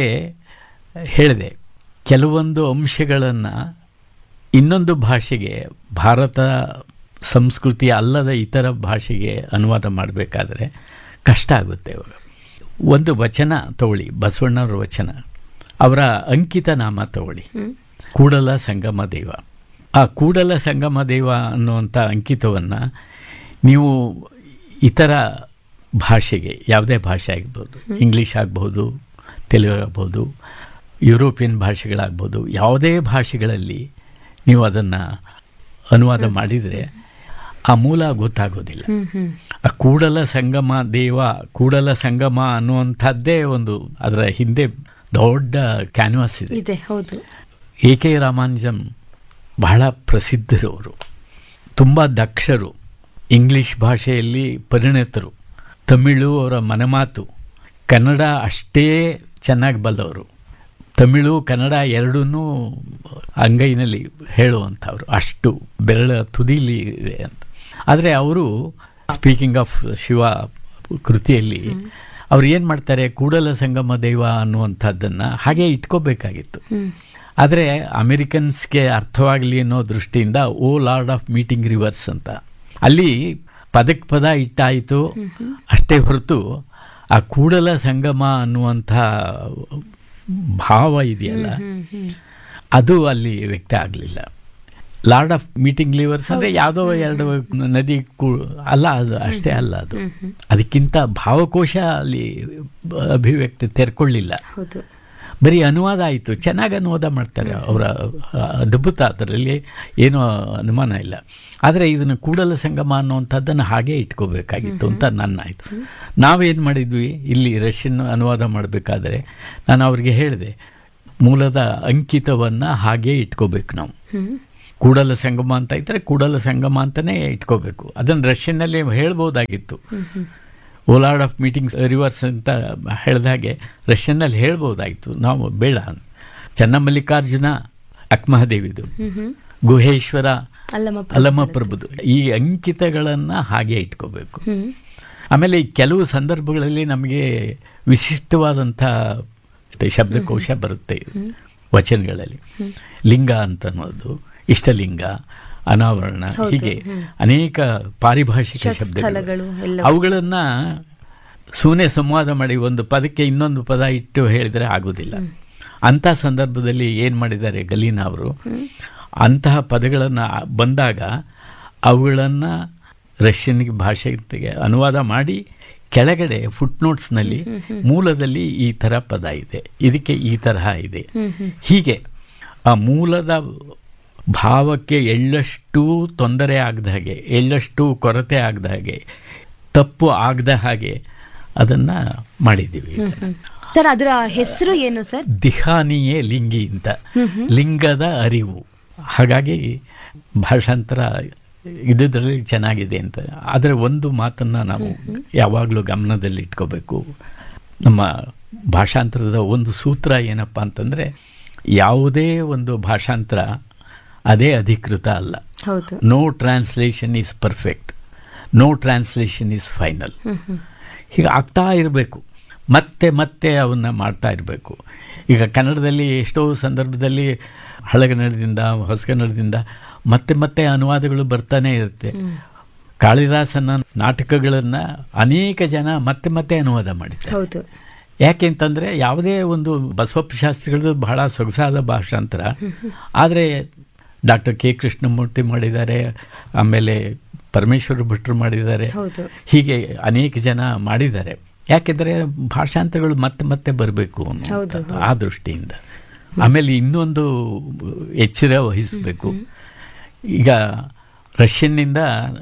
ಹೇಳಿದೆ ಕೆಲವೊಂದು ಅಂಶಗಳನ್ನು ಇನ್ನೊಂದು ಭಾಷೆಗೆ ಭಾರತ ಸಂಸ್ಕೃತಿ ಅಲ್ಲದ ಇತರ ಭಾಷೆಗೆ ಅನುವಾದ ಮಾಡಬೇಕಾದ್ರೆ ಕಷ್ಟ ಆಗುತ್ತೆ ಅವಾಗ ಒಂದು ವಚನ ತಗೊಳ್ಳಿ ಬಸವಣ್ಣವ್ರ ವಚನ ಅವರ ಅಂಕಿತ ನಾಮ ತಗೊಳ್ಳಿ ಕೂಡಲ ಸಂಗಮ ದೇವ ಆ ಕೂಡಲ ಸಂಗಮ ದೇವ ಅನ್ನುವಂಥ ಅಂಕಿತವನ್ನು ನೀವು ಇತರ ಭಾಷೆಗೆ ಯಾವುದೇ ಭಾಷೆ ಆಗ್ಬೋದು ಇಂಗ್ಲೀಷ್ ಆಗ್ಬೋದು ತೆಲುಗು ಆಗ್ಬೋದು ಯುರೋಪಿಯನ್ ಭಾಷೆಗಳಾಗ್ಬೋದು ಯಾವುದೇ ಭಾಷೆಗಳಲ್ಲಿ ನೀವು ಅದನ್ನು ಅನುವಾದ ಮಾಡಿದರೆ ಆ ಮೂಲ ಗೊತ್ತಾಗೋದಿಲ್ಲ ಆ ಕೂಡಲ ಸಂಗಮ ದೇವ ಕೂಡಲ ಸಂಗಮ ಅನ್ನುವಂಥದ್ದೇ ಒಂದು ಅದರ ಹಿಂದೆ ದೊಡ್ಡ ಕ್ಯಾನ್ವಾಸ್ ಇದೆ ಇದೆ ಹೌದು ಎ ಕೆ ರಾಮಾನುಜಂ ಬಹಳ ಪ್ರಸಿದ್ಧರು ಅವರು ತುಂಬ ದಕ್ಷರು ಇಂಗ್ಲಿಷ್ ಭಾಷೆಯಲ್ಲಿ ಪರಿಣಿತರು ತಮಿಳು ಅವರ ಮನಮಾತು ಕನ್ನಡ ಅಷ್ಟೇ ಚೆನ್ನಾಗಿ ಬಲ್ಲವರು ತಮಿಳು ಕನ್ನಡ ಎರಡೂ ಅಂಗೈನಲ್ಲಿ ಹೇಳುವಂಥವ್ರು ಅಷ್ಟು ಬೆರಳ ತುದಿಲಿ ಇದೆ ಅಂತ ಆದರೆ ಅವರು ಸ್ಪೀಕಿಂಗ್ ಆಫ್ ಶಿವ ಕೃತಿಯಲ್ಲಿ ಅವ್ರು ಏನು ಮಾಡ್ತಾರೆ ಕೂಡಲ ಸಂಗಮ ದೈವ ಅನ್ನುವಂಥದ್ದನ್ನು ಹಾಗೆ ಇಟ್ಕೋಬೇಕಾಗಿತ್ತು ಆದರೆ ಅಮೆರಿಕನ್ಸ್ಗೆ ಅರ್ಥವಾಗಲಿ ಅನ್ನೋ ದೃಷ್ಟಿಯಿಂದ O lord of meeting rivers ಅಂತ ಅಲ್ಲಿ ಪದಕ್ಕೆ ಪದ ಇಟ್ಟಾಯಿತು ಅಷ್ಟೇ ಹೊರತು ಆ ಕೂಡಲ ಸಂಗಮ ಅನ್ನುವಂಥ ಭಾವ ಇದೆಯಲ್ಲ ಅದು ಅಲ್ಲಿ ವ್ಯಕ್ತ ಆಗಲಿಲ್ಲ ಲಾರ್ಡ್ ಆಫ್ ಮೀಟಿಂಗ್ ಲಿವರ್ಸ್ ಅಂದರೆ ಯಾವುದೋ ಎರಡು ನದಿ ಕೂ ಅಲ್ಲ ಅದು ಅಷ್ಟೇ ಅಲ್ಲ ಅದು ಅದಕ್ಕಿಂತ ಭಾವಕೋಶ ಅಲ್ಲಿ ಅಭಿವ್ಯಕ್ತಿ ತೆರ್ಕೊಳ್ಳಿಲ್ಲ ಹೌದು ಬರೀ ಅನುವಾದ ಆಯಿತು ಚೆನ್ನಾಗಿ ಅನುವಾದ ಮಾಡ್ತಾರೆ ಅವರ ಅದ್ಭುತ ಅದರಲ್ಲಿ ಏನೂ ಅನುಮಾನ ಇಲ್ಲ ಆದರೆ ಇದನ್ನು ಕೂಡಲ ಸಂಗಮ ಅನ್ನುವಂಥದ್ದನ್ನು ಹಾಗೇ ಇಟ್ಕೋಬೇಕಾಗಿತ್ತು ಅಂತ ನನ್ನ ಆಯಿತು ನಾವೇನು ಮಾಡಿದ್ವಿ ಇಲ್ಲಿ ರಷ್ಯನ್ ಅನುವಾದ ಮಾಡಬೇಕಾದ್ರೆ ನಾನು ಅವ್ರಿಗೆ ಹೇಳಿದೆ ಮೂಲದ ಅಂಕಿತವನ್ನು ಹಾಗೇ ಇಟ್ಕೋಬೇಕು ನಾವು ಕೂಡಲ ಸಂಗಮ ಅಂತ ಇದ್ದರೆ ಕೂಡಲ ಸಂಗಮ ಅಂತಲೇ ಇಟ್ಕೋಬೇಕು ಅದನ್ನು ರಷ್ಯನ್ನಲ್ಲಿ ಹೇಳ್ಬೋದಾಗಿತ್ತು ಓಲಾರ್ಡ್ ಆಫ್ ಮೀಟಿಂಗ್ಸ್ ರಿವರ್ಸ್ ಅಂತ ಹೇಳಿದ ಹಾಗೆ ರಷ್ಯನ್ನಲ್ಲಿ ಹೇಳ್ಬೋದಾಗಿತ್ತು ನಾವು ಬೇಡ ಚನ್ನಮಲ್ಲಿಕಾರ್ಜುನ ಅಕ್ಮಹದೇವಿದು ಗುಹೇಶ್ವರ ಅಲ್ಲಮ್ಮ ಅಲ್ಲಮ್ಮ ಪ್ರಭುದು ಈ ಅಂಕಿತಗಳನ್ನು ಹಾಗೆ ಇಟ್ಕೋಬೇಕು ಆಮೇಲೆ ಈ ಕೆಲವು ಸಂದರ್ಭಗಳಲ್ಲಿ ನಮಗೆ ವಿಶಿಷ್ಟವಾದಂಥ ಶಬ್ದಕೋಶ ಬರುತ್ತೆ ವಚನಗಳಲ್ಲಿ ಲಿಂಗ ಅಂತ ಅನ್ನೋದು ಇಷ್ಟಲಿಂಗ ಅನಾವರಣ ಹೀಗೆ ಅನೇಕ ಪಾರಿಭಾಷಿಕ ಶಬ್ದಗಳು ಸ್ಥಳಗಳು ಎಲ್ಲ ಅವುಗಳನ್ನ ಸುಮ್ಮನೆ ಸಂವಾದ ಮಾಡಿ ಒಂದು ಪದಕ್ಕೆ ಇನ್ನೊಂದು ಪದ ಇಟ್ಟು ಹೇಳಿದರೆ ಆಗೋದಿಲ್ಲ ಅಂಥ ಸಂದರ್ಭದಲ್ಲಿ ಏನು ಮಾಡಿದ್ದಾರೆ ಗಲೀನಾ ಅವರು ಅಂತಹ ಪದಗಳನ್ನು ಬಂದಾಗ ಅವುಗಳನ್ನು ರಷ್ಯನ್ಗೆ ಭಾಷೆಗೆ ಅನುವಾದ ಮಾಡಿ ಕೆಳಗಡೆ ಫುಟ್ನೋಟ್ಸ್ನಲ್ಲಿ ಮೂಲದಲ್ಲಿ ಈ ಥರ ಪದ ಇದೆ ಇದಕ್ಕೆ ಈ ತರಹ ಇದೆ ಹೀಗೆ ಆ ಮೂಲದ ಭಾವಕ್ಕೆ ಎಳ್ಳಷ್ಟು ತೊಂದರೆ ಆಗದ ಹಾಗೆ ಎಳ್ಳಷ್ಟು ಕೊರತೆ ಆಗದ ಹಾಗೆ ತಪ್ಪು ಆಗದ ಹಾಗೆ ಅದನ್ನು ಮಾಡಿದ್ದೀವಿ ಸರ್ ಅದರ ಹೆಸರು ಏನು ಸರ್ ದಿಹಾನಿಯೇ ಲಿಂಗಿ ಅಂತ ಲಿಂಗದ ಅರಿವು ಹಾಗಾಗಿ ಭಾಷಾಂತರ ಇದ್ರಲ್ಲಿ ಚೆನ್ನಾಗಿದೆ ಅಂತ ಆದರೆ ಒಂದು ಮಾತನ್ನು ನಾವು ಯಾವಾಗಲೂ ಗಮನದಲ್ಲಿ ಇಟ್ಕೋಬೇಕು ನಮ್ಮ ಭಾಷಾಂತರದ ಒಂದು ಸೂತ್ರ ಏನಪ್ಪ ಅಂತಂದರೆ ಯಾವುದೇ ಒಂದು ಭಾಷಾಂತರ ಅದೇ ಅಧಿಕೃತ ಅಲ್ಲ ಹೌದು no translation is perfect no translation is final ಹೀಗೆ ಆಗ್ತಾ ಇರಬೇಕು ಮತ್ತೆ ಮತ್ತೆ ಅವನ್ನ ಮಾಡ್ತಾ ಇರಬೇಕು ಈಗ ಕನ್ನಡದಲ್ಲಿ ಎಷ್ಟೋ ಸಂದರ್ಭದಲ್ಲಿ ಹಳಗನ್ನಡದಿಂದ ಹೊಸಗನ್ನಡದಿಂದ ಮತ್ತೆ ಮತ್ತೆ ಅನುವಾದಗಳು ಬರ್ತಾನೆ ಇರುತ್ತೆ ಕಾಳಿದಾಸನ ನಾಟಕಗಳನ್ನು ಅನೇಕ ಜನ ಮತ್ತೆ ಮತ್ತೆ ಅನುವಾದ ಮಾಡಿದ್ದಾರೆ ಹೌದು ಯಾಕೆಂತಂದರೆ ಯಾವುದೇ ಒಂದು ಬಸವಪ್ಪ ಶಾಸ್ತ್ರಿಗಳದ್ದು ಬಹಳ ಸೊಗಸಾದ ಭಾಷಾಂತರ ಆದರೆ ಡಾಕ್ಟರ್ ಕೆ ಕೃಷ್ಣಮೂರ್ತಿ ಮಾಡಿದ್ದಾರೆ ಆಮೇಲೆ ಪರಮೇಶ್ವರ ಭಟ್ರು ಮಾಡಿದ್ದಾರೆ ಹೌದು ಹೀಗೆ ಅನೇಕ ಜನ ಮಾಡಿದ್ದಾರೆ ಯಾಕೆಂದರೆ ಭಾಷಾಂತರಗಳು ಮತ್ತೆ ಮತ್ತೆ ಬರಬೇಕು ಹೌದು, ಆ ದೃಷ್ಟಿಯಿಂದ ಆಮೇಲೆ ಇನ್ನೊಂದು ಎಚ್ಚರ ವಹಿಸಬೇಕು ಈಗ ರಷ್ಯನ್ನಿಂದ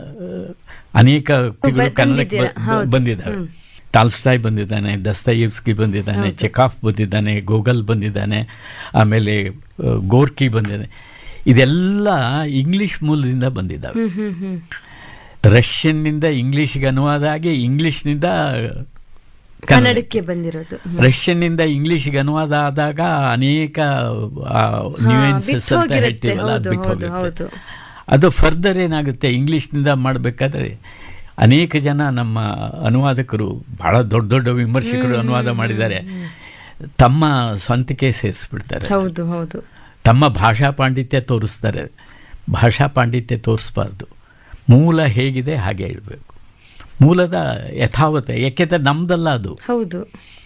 ಅನೇಕ ಕೃತಿಗಳು ಬ- ಕನ್ನಡಕ್ಕೆ ಬಂದಿದ್ದೀರಾ? ಬ- ಹೌದು. ಬಂದಿದ್ದಾವೆ ಟಾಲ್ಸ್ಟಾಯ್ ಬಂದಿದ್ದಾನೆ ದಸ್ತಯೇವ್ಸ್ಕಿ ಬಂದಿದ್ದಾನೆ ಚೆಕಾಫ್ ಬಂದಿದ್ದಾನೆ ಗೋಗಲ್ ಬಂದಿದ್ದಾನೆ ಆಮೇಲೆ ಆ, ಗೋರ್ಕಿ ಬಂದಿದ್ದಾನೆ ಇದೆಲ್ಲ ಇಂಗ್ಲಿಷ್ ಮೂಲದಿಂದ ಬಂದಿದ್ದಾವೆ ಹ್ಮ್ ಹ್ಮ್ ಹ್ಮ್ ರಷ್ಯನ್ನಿಂದ ಇಂಗ್ಲಿಷ್ಗೆ ಅನುವಾದ ಆಗಿ ಇಂಗ್ಲಿಷ್ನಿಂದ ಕನ್ನಡಕ್ಕೆ ಕನ್ನಡಕ್ಕೆ ಬಂದಿರೋದು ರಷ್ಯನ್ನಿಂದ ಇಂಗ್ಲಿಷ್ಗೆ ಅನುವಾದ ಆದಾಗ ಅನೇಕ ನ್ಯೂಯೆನ್ಸಸ್ ಬಿಟ್ಟು ಅಂತ ಹೋಗಿರುತ್ತೆ. ಹೇಳ್ತೀವಲ್ಲ ಅದು ಹೌದು, ಬಿಟ್ಟು ಹೌದು, ಹೋಗುತ್ತೆ ಹೌದು. ಅದು ಫರ್ದರ್ ಏನಾಗುತ್ತೆ ಇಂಗ್ಲಿಷ್ನಿಂದ ಮಾಡಬೇಕಾದ್ರೆ ಅನೇಕ ಜನ ನಮ್ಮ ಅನುವಾದಕರು ಬಹಳ ದೊಡ್ಡ ದೊಡ್ಡ ವಿಮರ್ಶಕರು ಅನುವಾದ ಮಾಡಿದ್ದಾರೆ ತಮ್ಮ ಸ್ವಂತಕ್ಕೆ ಸೇರಿಸ್ಬಿಡ್ತಾರೆ ಹೌದು ಹೌದು ತಮ್ಮ ಭಾಷಾ ಪಾಂಡಿತ್ಯ ತೋರಿಸ್ತಾರೆ ಭಾಷಾ ಪಾಂಡಿತ್ಯ ತೋರಿಸ್ಬಾರ್ದು ಮೂಲ ಹೇಗಿದೆ ಹಾಗೆ ಇಡಬೇಕು ಮೂಲದ ಯಥಾವತ ಯಾಕೆಂದ್ರೆ ನಮ್ದಲ್ಲ ಅದು ಹೌದು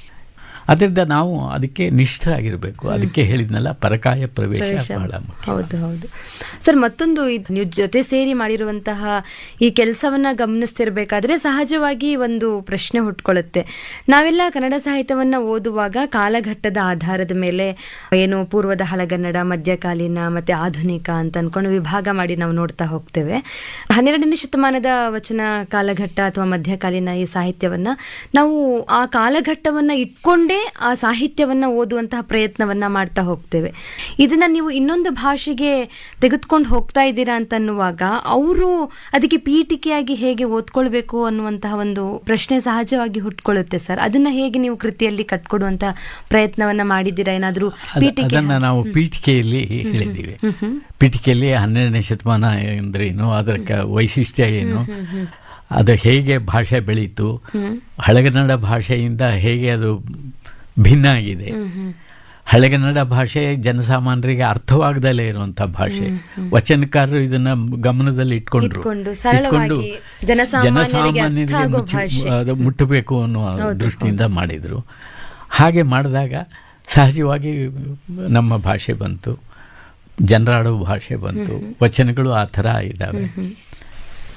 ಅದರಿಂದ ನಾವು ಅದಕ್ಕೆ ನಿಷ್ಠರಾಗಿರಬೇಕು ಅದಕ್ಕೆ ಹೇಳಿದ್ನಲ್ಲ ಪರಕಾಯ ಪ್ರವೇಶ ಪ್ರವೇಶ. ಬಹಳ ಮುಖ್ಯ ಹೌದು ಹೌದು ಸರ್ ಮತ್ತೊಂದು ಇದು ನೀವು ಜೊತೆ ಸೇರಿ ಮಾಡಿರುವಂತಹ ಈ ಕೆಲಸವನ್ನ ಗಮನಿಸ್ತಿರ್ಬೇಕಾದ್ರೆ ಸಹಜವಾಗಿ ಒಂದು ಪ್ರಶ್ನೆ ಹುಟ್ಕೊಳ್ಳುತ್ತೆ ನಾವೆಲ್ಲ ಕನ್ನಡ ಸಾಹಿತ್ಯವನ್ನ ಓದುವಾಗ ಕಾಲಘಟ್ಟದ ಆಧಾರದ ಮೇಲೆ ಏನು ಪೂರ್ವದ ಹಳಗನ್ನಡ ಮಧ್ಯಕಾಲೀನ ಮತ್ತೆ ಆಧುನಿಕ ಅಂತ ಅನ್ಕೊಂಡು ವಿಭಾಗ ಮಾಡಿ ನಾವು ನೋಡ್ತಾ ಹೋಗ್ತೇವೆ ಹನ್ನೆರಡನೇ ಶತಮಾನದ ವಚನ ಕಾಲಘಟ್ಟ ಅಥವಾ ಮಧ್ಯಕಾಲೀನ ಈ ಸಾಹಿತ್ಯವನ್ನ ನಾವು ಆ ಕಾಲಘಟ್ಟವನ್ನ ಇಟ್ಕೊಂಡೇ ಆ ಸಾಹಿತ್ಯವನ್ನ ಓದುವಂತಹ ಪ್ರಯತ್ನವನ್ನ ಮಾಡ್ತಾ ಹೋಗ್ತೇವೆ ಇದನ್ನ ನೀವು ಇನ್ನೊಂದು ಭಾಷೆಗೆ ತೆಗೆದುಕೊಂಡು ಹೋಗ್ತಾ ಇದ್ದೀರಾ ಅಂತ ಅನ್ನುವಾಗ ಅವರು ಅದಕ್ಕೆ ಪೀಠಿಕೆಯಾಗಿ ಹೇಗೆ ಓದ್ಕೊಳ್ಬೇಕು ಅನ್ನುವಂತಹ ಒಂದು ಪ್ರಶ್ನೆ ಸಹಜವಾಗಿ ಹುಟ್ಕೊಳ್ಳುತ್ತೆ ಸರ್ ಅದನ್ನ ಹೇಗೆ ನೀವು ಕೃತಿಯಲ್ಲಿ ಕಟ್ಕೊಡುವಂತ ಪ್ರಯತ್ನವನ್ನ ಮಾಡಿದ್ದೀರಾ ಏನಾದ್ರೂ ಅದ- ಪೀಠಿಕೆ ಅದನ್ನ ನಾವು ಪೀಠಿಕೆಯಲ್ಲಿ ಹೇಳಿದ್ದೀವಿ ಪೀಠಿಕೆಯಲ್ಲಿ ಹನ್ನೆರಡನೇ ಶತಮಾನ ಅಂದ್ರೆ ಏನು ಅದರ ಕ- ವೈಶಿಷ್ಟ್ಯ ಏನು ಅದು ಹೇಗೆ ಭಾಷೆ ಬೆಳೀತು ಹಳೆಗನ್ನಡ ಭಾಷೆಯಿಂದ ಹೇಗೆ ಅದು ಭಿನ್ನ ಆಗಿದೆ ಹಳೆಗನ್ನಡ ಭಾಷೆ ಜನಸಾಮಾನ್ಯರಿಗೆ ಅರ್ಥವಾಗದಲ್ಲೇ ಇರುವಂಥ ಭಾಷೆ ವಚನಕಾರರು ಇದನ್ನ ಗಮನದಲ್ಲಿ ಇಟ್ಕೊಂಡ್ರು ಇಟ್ಕೊಂಡು ಸರಳವಾಗಿ ಜನಸಾಮಾನ್ಯರಿಗೆ ಅರ್ಥ ಆಗೋ ಮುಚ್ಚಿ- ಭಾಷೆ. ಅದು ಮುಟ್ಟಬೇಕು ಅನ್ನುವ ದೃಷ್ಟಿಯಿಂದ ಮಾಡಿದರು ಹಾಗೆ ಮಾಡಿದಾಗ ಸಹಜವಾಗಿ ನಮ್ಮ ಭಾಷೆ ಬಂತು ಜನರಾಡೋ ಭಾಷೆ ಬಂತು ವಚನಗಳು ಆ ಥರ ಇದ್ದಾವೆ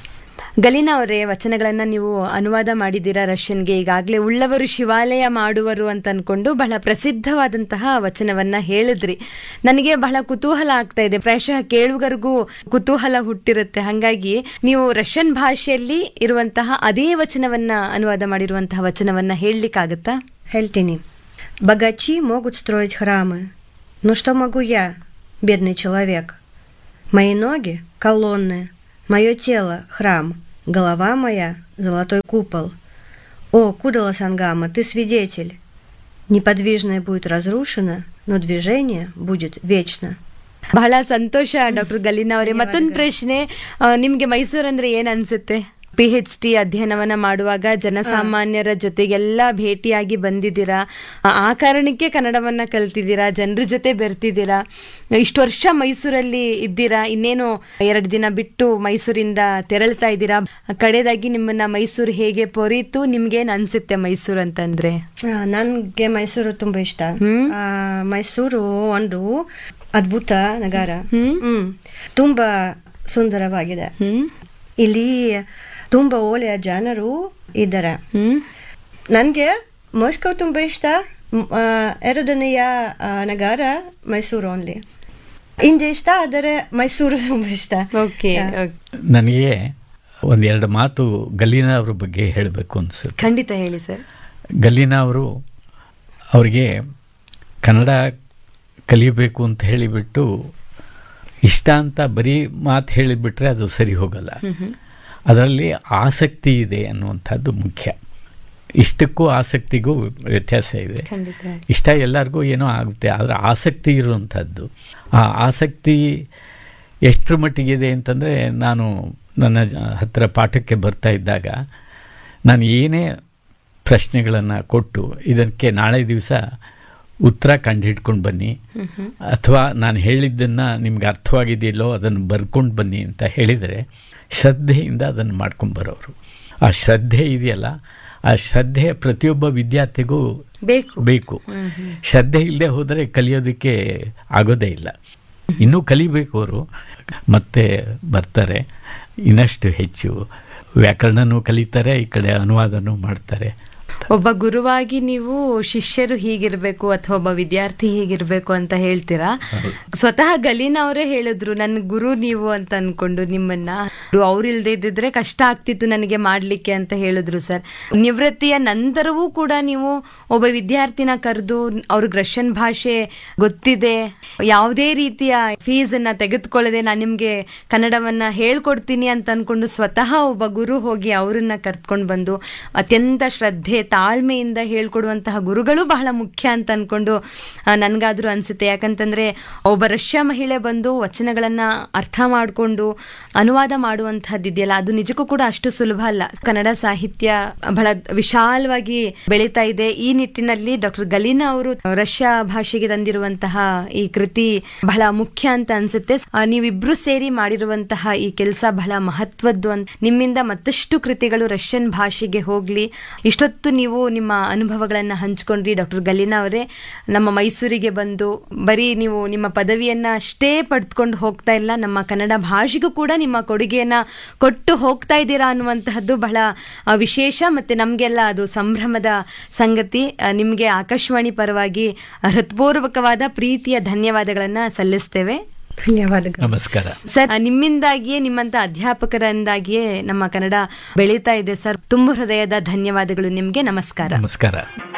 ಗಲೀನಾ ಅವರೇ ವಚನಗಳನ್ನ ನೀವು ಅನುವಾದ ಮಾಡಿದ್ದೀರಾ ರಷ್ಯನ್ಗೆ ಈಗಾಗಲೇ ಉಳ್ಳವರು ಶಿವಾಲಯ ಮಾಡುವರು ಅಂತ ಅನ್ಕೊಂಡು ಬಹಳ ಪ್ರಸಿದ್ಧವಾದಂತಹ ವಚನವನ್ನ ಹೇಳಿದ್ರಿ ನನಗೆ ಬಹಳ ಕುತೂಹಲ ಆಗ್ತಾ ಇದೆ ಪ್ರಾಯಶಃ ಕೇಳುಗರಿಗೂ ಕುತೂಹಲ ಹುಟ್ಟಿರುತ್ತೆ ಹಾಗಾಗಿ ನೀವು ರಷ್ಯನ್ ಭಾಷೆಯಲ್ಲಿ ಇರುವಂತಹ ಅದೇ ವಚನವನ್ನ ಅನುವಾದ ಮಾಡಿರುವಂತಹ ವಚನವನ್ನ ಹೇಳಲಿಕ್ಕಾಗತ್ತಾ Хельтини. Богачи могут строить храмы. Но что могу я, бедный человек? Мои ноги — колонны, мое тело — храм, голова моя — золотой купол. О, Кудала Сангама, ты свидетель. Неподвижное будет разрушено, но движение будет вечно. ಬಹಳ ಸಂತೋಷ ಡಾಕ್ಟರ್ ಗಲೀನಾ ಅವರೇ ಮತ್ತೊಂದು ಪ್ರಶ್ನೆ ಆ, ನಿಮ್ಗೆ ಮೈಸೂರು ಅಂದ್ರೆ ಏನ್ ಅನ್ಸುತ್ತೆ ಪಿ ಎಚ್ ಡಿ ಅಧ್ಯಯನವನ್ನ ಮಾಡುವಾಗ ಜನಸಾಮಾನ್ಯರ ಜೊತೆಗೆಲ್ಲ ಭೇಟಿಯಾಗಿ ಬಂದಿದ್ದೀರಾ ಆ- ಆ ಕಾರಣಕ್ಕೆ ಕನ್ನಡವನ್ನ ಕಲ್ತಿದ್ದೀರಾ ಜನರ ಜೊತೆ ಬೆರ್ತಿದ್ದೀರಾ ಇಷ್ಟು ವರ್ಷ ಮೈಸೂರಲ್ಲಿ ಇದ್ದೀರಾ ಇನ್ನೇನು ಎರಡು ದಿನ ಬಿಟ್ಟು ಮೈಸೂರಿಂದ ತೆರಳ್ತಾ ಇದ್ದೀರಾ ಕಡೆದಾಗಿ ನಿಮ್ಮನ್ನ ಮೈಸೂರು ಹೇಗೆ ಪೊರೀತು ನಿಮ್ಗೇನ್ ಅನ್ಸುತ್ತೆ ಮೈಸೂರು ಅಂತಂದ್ರೆ ಆ, ನನ್ಗೆ ಮೈಸೂರು ತುಂಬಾ ಇಷ್ಟ ಹ್ಮ್. ಆ, ಮೈಸೂರು ಒಂದು ಅದ್ಭುತ ನಗರ ಹ್ಮ್. ಹ್ಮ್ ತುಂಬಾ ಸುಂದರವಾಗಿದೆ ಹ್ಮ್ ಇಲ್ಲಿ ತುಂಬಾ ಒಳ್ಳೆಯ ಜನರು ಇದ್ದಾರೆ ಹ್ಮ್ ನನಗೆ ಮಾಸ್ಕೋ ತುಂಬಾ ಇಷ್ಟ ಮ್, ಆ, ಎರಡನೆಯ ಆ, ನಗರ ಮೈಸೂರು ಓನ್ಲಿ ಇಂಡಿಯಾ ಇಷ್ಟ ಆದರೆ ಮೈಸೂರು ತುಂಬಾ ಇಷ್ಟ ಓಕೆ ನನಗೆ ಒಂದೆರಡು ಮಾತು ಗಲೀನಾ ಅವ್ರ ಬಗ್ಗೆ ಹೇಳಬೇಕು ಅನಿಸುತ್ತೆ ಖಂಡಿತ ಹೇಳಿ ಸರ್ ಗಲೀನಾ ಅವರು ಅವರಿಗೆ ಕನ್ನಡ ಕಲಿಯಬೇಕು ಅಂತ ಹೇಳಿಬಿಟ್ಟು ಇಷ್ಟ ಅಂತ ಬರೀ ಮಾತು ಹೇಳಿಬಿಟ್ರೆ ಅದು ಸರಿ ಹೋಗಲ್ಲ ಅದರಲ್ಲಿ ಆಸಕ್ತಿ ಇದೆ ಅನ್ನುವಂಥದ್ದು ಮುಖ್ಯ ಇಷ್ಟಕ್ಕೂ ಆಸಕ್ತಿಗೂ ವ್ಯತ್ಯಾಸ ಇದೆ ಖಂಡಿತ ಇಷ್ಟ ಎಲ್ಲರಿಗೂ ಏನೋ ಆಗುತ್ತೆ ಆದರೆ ಆಸಕ್ತಿ ಇರುವಂಥದ್ದು ಆ ಆಸಕ್ತಿ ಎಷ್ಟರ ಮಟ್ಟಿಗಿದೆ ಅಂತಂದರೆ ನಾನು ನನ್ನ ಜ- ಹತ್ತಿರ ಪಾಠಕ್ಕೆ ಬರ್ತಾ ಇದ್ದಾಗ ನಾನು ಏನೇ ಪ್ರಶ್ನೆಗಳನ್ನು ಕೊಟ್ಟು ಇದಕ್ಕೆ ನಾಳೆ ದಿವಸ ಉತ್ತರ ಕಂಡುಹಿಡ್ಕೊಂಡು ಬನ್ನಿ ಅಥವಾ ನಾನು ಹೇಳಿದ್ದನ್ನು ನಿಮ್ಗೆ ಅರ್ಥವಾಗಿದೆಯಲ್ಲೋ ಅದನ್ನು ಬರ್ಕೊಂಡು ಬನ್ನಿ ಅಂತ ಹೇಳಿದರೆ ಶ್ರದ್ಧೆಯಿಂದ ಅದನ್ನು ಮಾಡ್ಕೊಂಬರೋರು ಆ ಶ್ರದ್ಧೆ ಇದೆಯಲ್ಲ ಆ ಶ್ರದ್ಧೆ ಪ್ರತಿಯೊಬ್ಬ ವಿದ್ಯಾರ್ಥಿಗೂ ಬೇಕು ಬೇಕು ಶ್ರದ್ಧೆ ಇಲ್ಲದೆ ಹೋದರೆ ಕಲಿಯೋದಕ್ಕೆ ಆಗೋದೇ ಇಲ್ಲ ಇನ್ನೂ ಕಲಿಬೇಕು ಅವರು ಮತ್ತೆ ಬರ್ತಾರೆ ಇನ್ನಷ್ಟು ಹೆಚ್ಚು ವ್ಯಾಕರಣನೂ ಕಲಿತಾರೆ ಈ ಕಡೆ ಅನುವಾದನೂ ಮಾಡ್ತಾರೆ ಒಬ್ಬ ಗುರುವಾಗಿ ನೀವು ಶಿಷ್ಯರು ಹೀಗಿರ್ಬೇಕು ಅಥವಾ ಒಬ್ಬ ವಿದ್ಯಾರ್ಥಿ ಹೀಗಿರ್ಬೇಕು ಅಂತ ಹೇಳ್ತೀರಾ ಸ್ವತಃ ಗಲೀನಾ ಅವರೇ ಹೇಳಿದ್ರು ನನ್ನ ಗುರು ನೀವು ಅಂತ ಅನ್ಕೊಂಡು ನಿಮ್ಮನ್ನ ಅವ್ರು ಇಲ್ದೇ ಇದ್ದಿದ್ರೆ ಕಷ್ಟ ಆಗ್ತಿತ್ತು ನನಗೆ ಮಾಡ್ಲಿಕ್ಕೆ ಅಂತ ಹೇಳಿದ್ರು ಸರ್ ನಿವೃತ್ತಿಯ ನಂತರವೂ ಕೂಡ ನೀವು ಒಬ್ಬ ವಿದ್ಯಾರ್ಥಿನ ಕರೆದು ಅವ್ರಿಗೆ ರಷ್ಯನ್ ಭಾಷೆ ಗೊತ್ತಿದೆ ಯಾವುದೇ ರೀತಿಯ ಫೀಸ್ ಅನ್ನ ತೆಗೆದುಕೊಳ್ಳದೆ ನಾನು ನಿಮ್ಗೆ ಕನ್ನಡವನ್ನ ಹೇಳ್ಕೊಡ್ತೀನಿ ಅಂತ ಅನ್ಕೊಂಡು ಸ್ವತಃ ಒಬ್ಬ ಗುರು ಹೋಗಿ ಅವರನ್ನ ಕರ್ತ್ಕೊಂಡು ಬಂದು ಅತ್ಯಂತ ಶ್ರದ್ಧೆ ತಾಳ್ಮೆಯಿಂದ ಹೇಳ್ಕೊಡುವಂತಹ ಗುರುಗಳು ಬಹಳ ಮುಖ್ಯ ಅಂತ ಅನ್ಕೊಂಡು ಆ, ನನ್ಗಾದ್ರೂ ಅನ್ಸುತ್ತೆ ಯಾಕಂತಂದ್ರೆ ಒಬ್ಬ ರಷ್ಯಾ ಮಹಿಳೆ ಬಂದು ವಚನಗಳನ್ನ ಅರ್ಥ ಮಾಡಿಕೊಂಡು ಅನುವಾದ ಮಾಡುವಂತಹದ್ದಿದೆಯಲ್ಲ ಅದು ನಿಜಕ್ಕೂ ಕೂಡ ಅಷ್ಟು ಸುಲಭ ಅಲ್ಲ ಕನ್ನಡ ಸಾಹಿತ್ಯ ಬಹಳ ವಿಶಾಲವಾಗಿ ಬೆಳೀತಾ ಇದೆ ಈ ನಿಟ್ಟಿನಲ್ಲಿ ಡಾಕ್ಟರ್ ಗಲೀನಾ ಅವರು ರಷ್ಯಾ ಭಾಷೆಗೆ ತಂದಿರುವಂತಹ ಈ ಕೃತಿ ಬಹಳ ಮುಖ್ಯ ಅಂತ ಅನ್ಸುತ್ತೆ ಆ, ನೀವಿಬ್ರು ಸೇರಿ ಮಾಡಿರುವಂತಹ ಈ ಕೆಲಸ ಬಹಳ ಮಹತ್ವದ್ದು ಅಂತ ನಿಮ್ಮಿಂದ ಮತ್ತಷ್ಟು ಕೃತಿಗಳು ರಷ್ಯನ್ ಭಾಷೆಗೆ ಹೋಗ್ಲಿ ಇಷ್ಟೊತ್ತು ನೀವು ನಿಮ್ಮ ಅನುಭವಗಳನ್ನ ಹಂಚ್ಕೊಂಡ್ರಿ ಡಾಕ್ಟರ್ ಗಲೀನಾ ಅವರೇ ನಮ್ಮ ಮೈಸೂರಿಗೆ ಬಂದು ಬರೀ ನೀವು ನಿಮ್ಮ ಪದವಿಯನ್ನ ಅಷ್ಟೇ ಪಡೆದುಕೊಂಡು ಹೋಗ್ತಾ ಇಲ್ಲ ನಮ್ಮ ಕನ್ನಡ ಭಾಷೆಗೂ ಕೂಡ ನಿಮ್ಮ ಕೊಡುಗೆಯನ್ನ ಕೊಟ್ಟು ಹೋಗ್ತಾ ಇದ್ದೀರಾ ಅನ್ನುವಂತಹದ್ದು ಬಹಳ ಆ, ವಿಶೇಷ ಮತ್ತೆ ನಮಗೆಲ್ಲ ಅದು ಸಂಭ್ರಮದ ಸಂಗತಿ ಆ, ನಿಮ್ಗೆ ಆಕಾಶವಾಣಿ ಪರವಾಗಿ ಹೃತ್ಪೂರ್ವಕವಾದ ಪ್ರೀತಿಯ ಧನ್ಯವಾದಗಳನ್ನ ಸಲ್ಲಿಸ್ತೇವೆ ಧನ್ಯವಾದಗಳು ನಮಸ್ಕಾರ ಸರ್ ಆ, ನಿಮ್ಮಿಂದಾಗಿಯೇ ನಿಮ್ಮಂತ ಅಧ್ಯಾಪಕರಿಂದಾಗಿಯೇ ನಮ್ಮ ಕನ್ನಡ ಬೆಳೀತಾ ಇದೆ ಸರ್ ತುಂಬ ಹೃದಯದ ಧನ್ಯವಾದಗಳು ನಿಮ್ಗೆ ನಮಸ್ಕಾರ ನಮಸ್ಕಾರ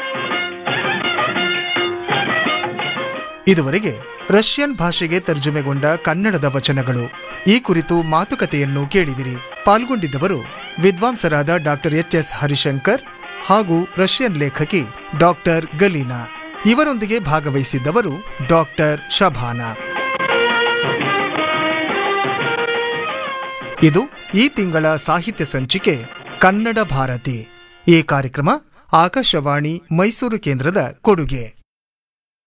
ಇದುವರೆಗೆ ರಷ್ಯನ್ ಭಾಷೆಗೆ ತರ್ಜುಮೆಗೊಂಡ ಕನ್ನಡದ ವಚನಗಳು ಈ ಕುರಿತು ಮಾತುಕತೆಯನ್ನು ಕೇಳಿದಿರಿ ಪಾಲ್ಗೊಂಡಿದ್ದವರು ವಿದ್ವಾಂಸರಾದ ಡಾಕ್ಟರ್ ಎಚ್ ಎಸ್ ಹರಿಶಂಕರ್ ಹಾಗೂ ರಷ್ಯನ್ ಲೇಖಕಿ ಡಾಕ್ಟರ್ ಗಲೀನಾ ಇವರೊಂದಿಗೆ ಭಾಗವಹಿಸಿದ್ದವರು ಡಾಕ್ಟರ್ ಶಭಾನಾ ಇದು ಈ ತಿಂಗಳ ಸಾಹಿತ್ಯ ಸಂಚಿಕೆ ಕನ್ನಡ ಭಾರತಿ ಈ ಕಾರ್ಯಕ್ರಮ ಆಕಾಶವಾಣಿ ಮೈಸೂರು ಕೇಂದ್ರದ ಕೊಡುಗೆ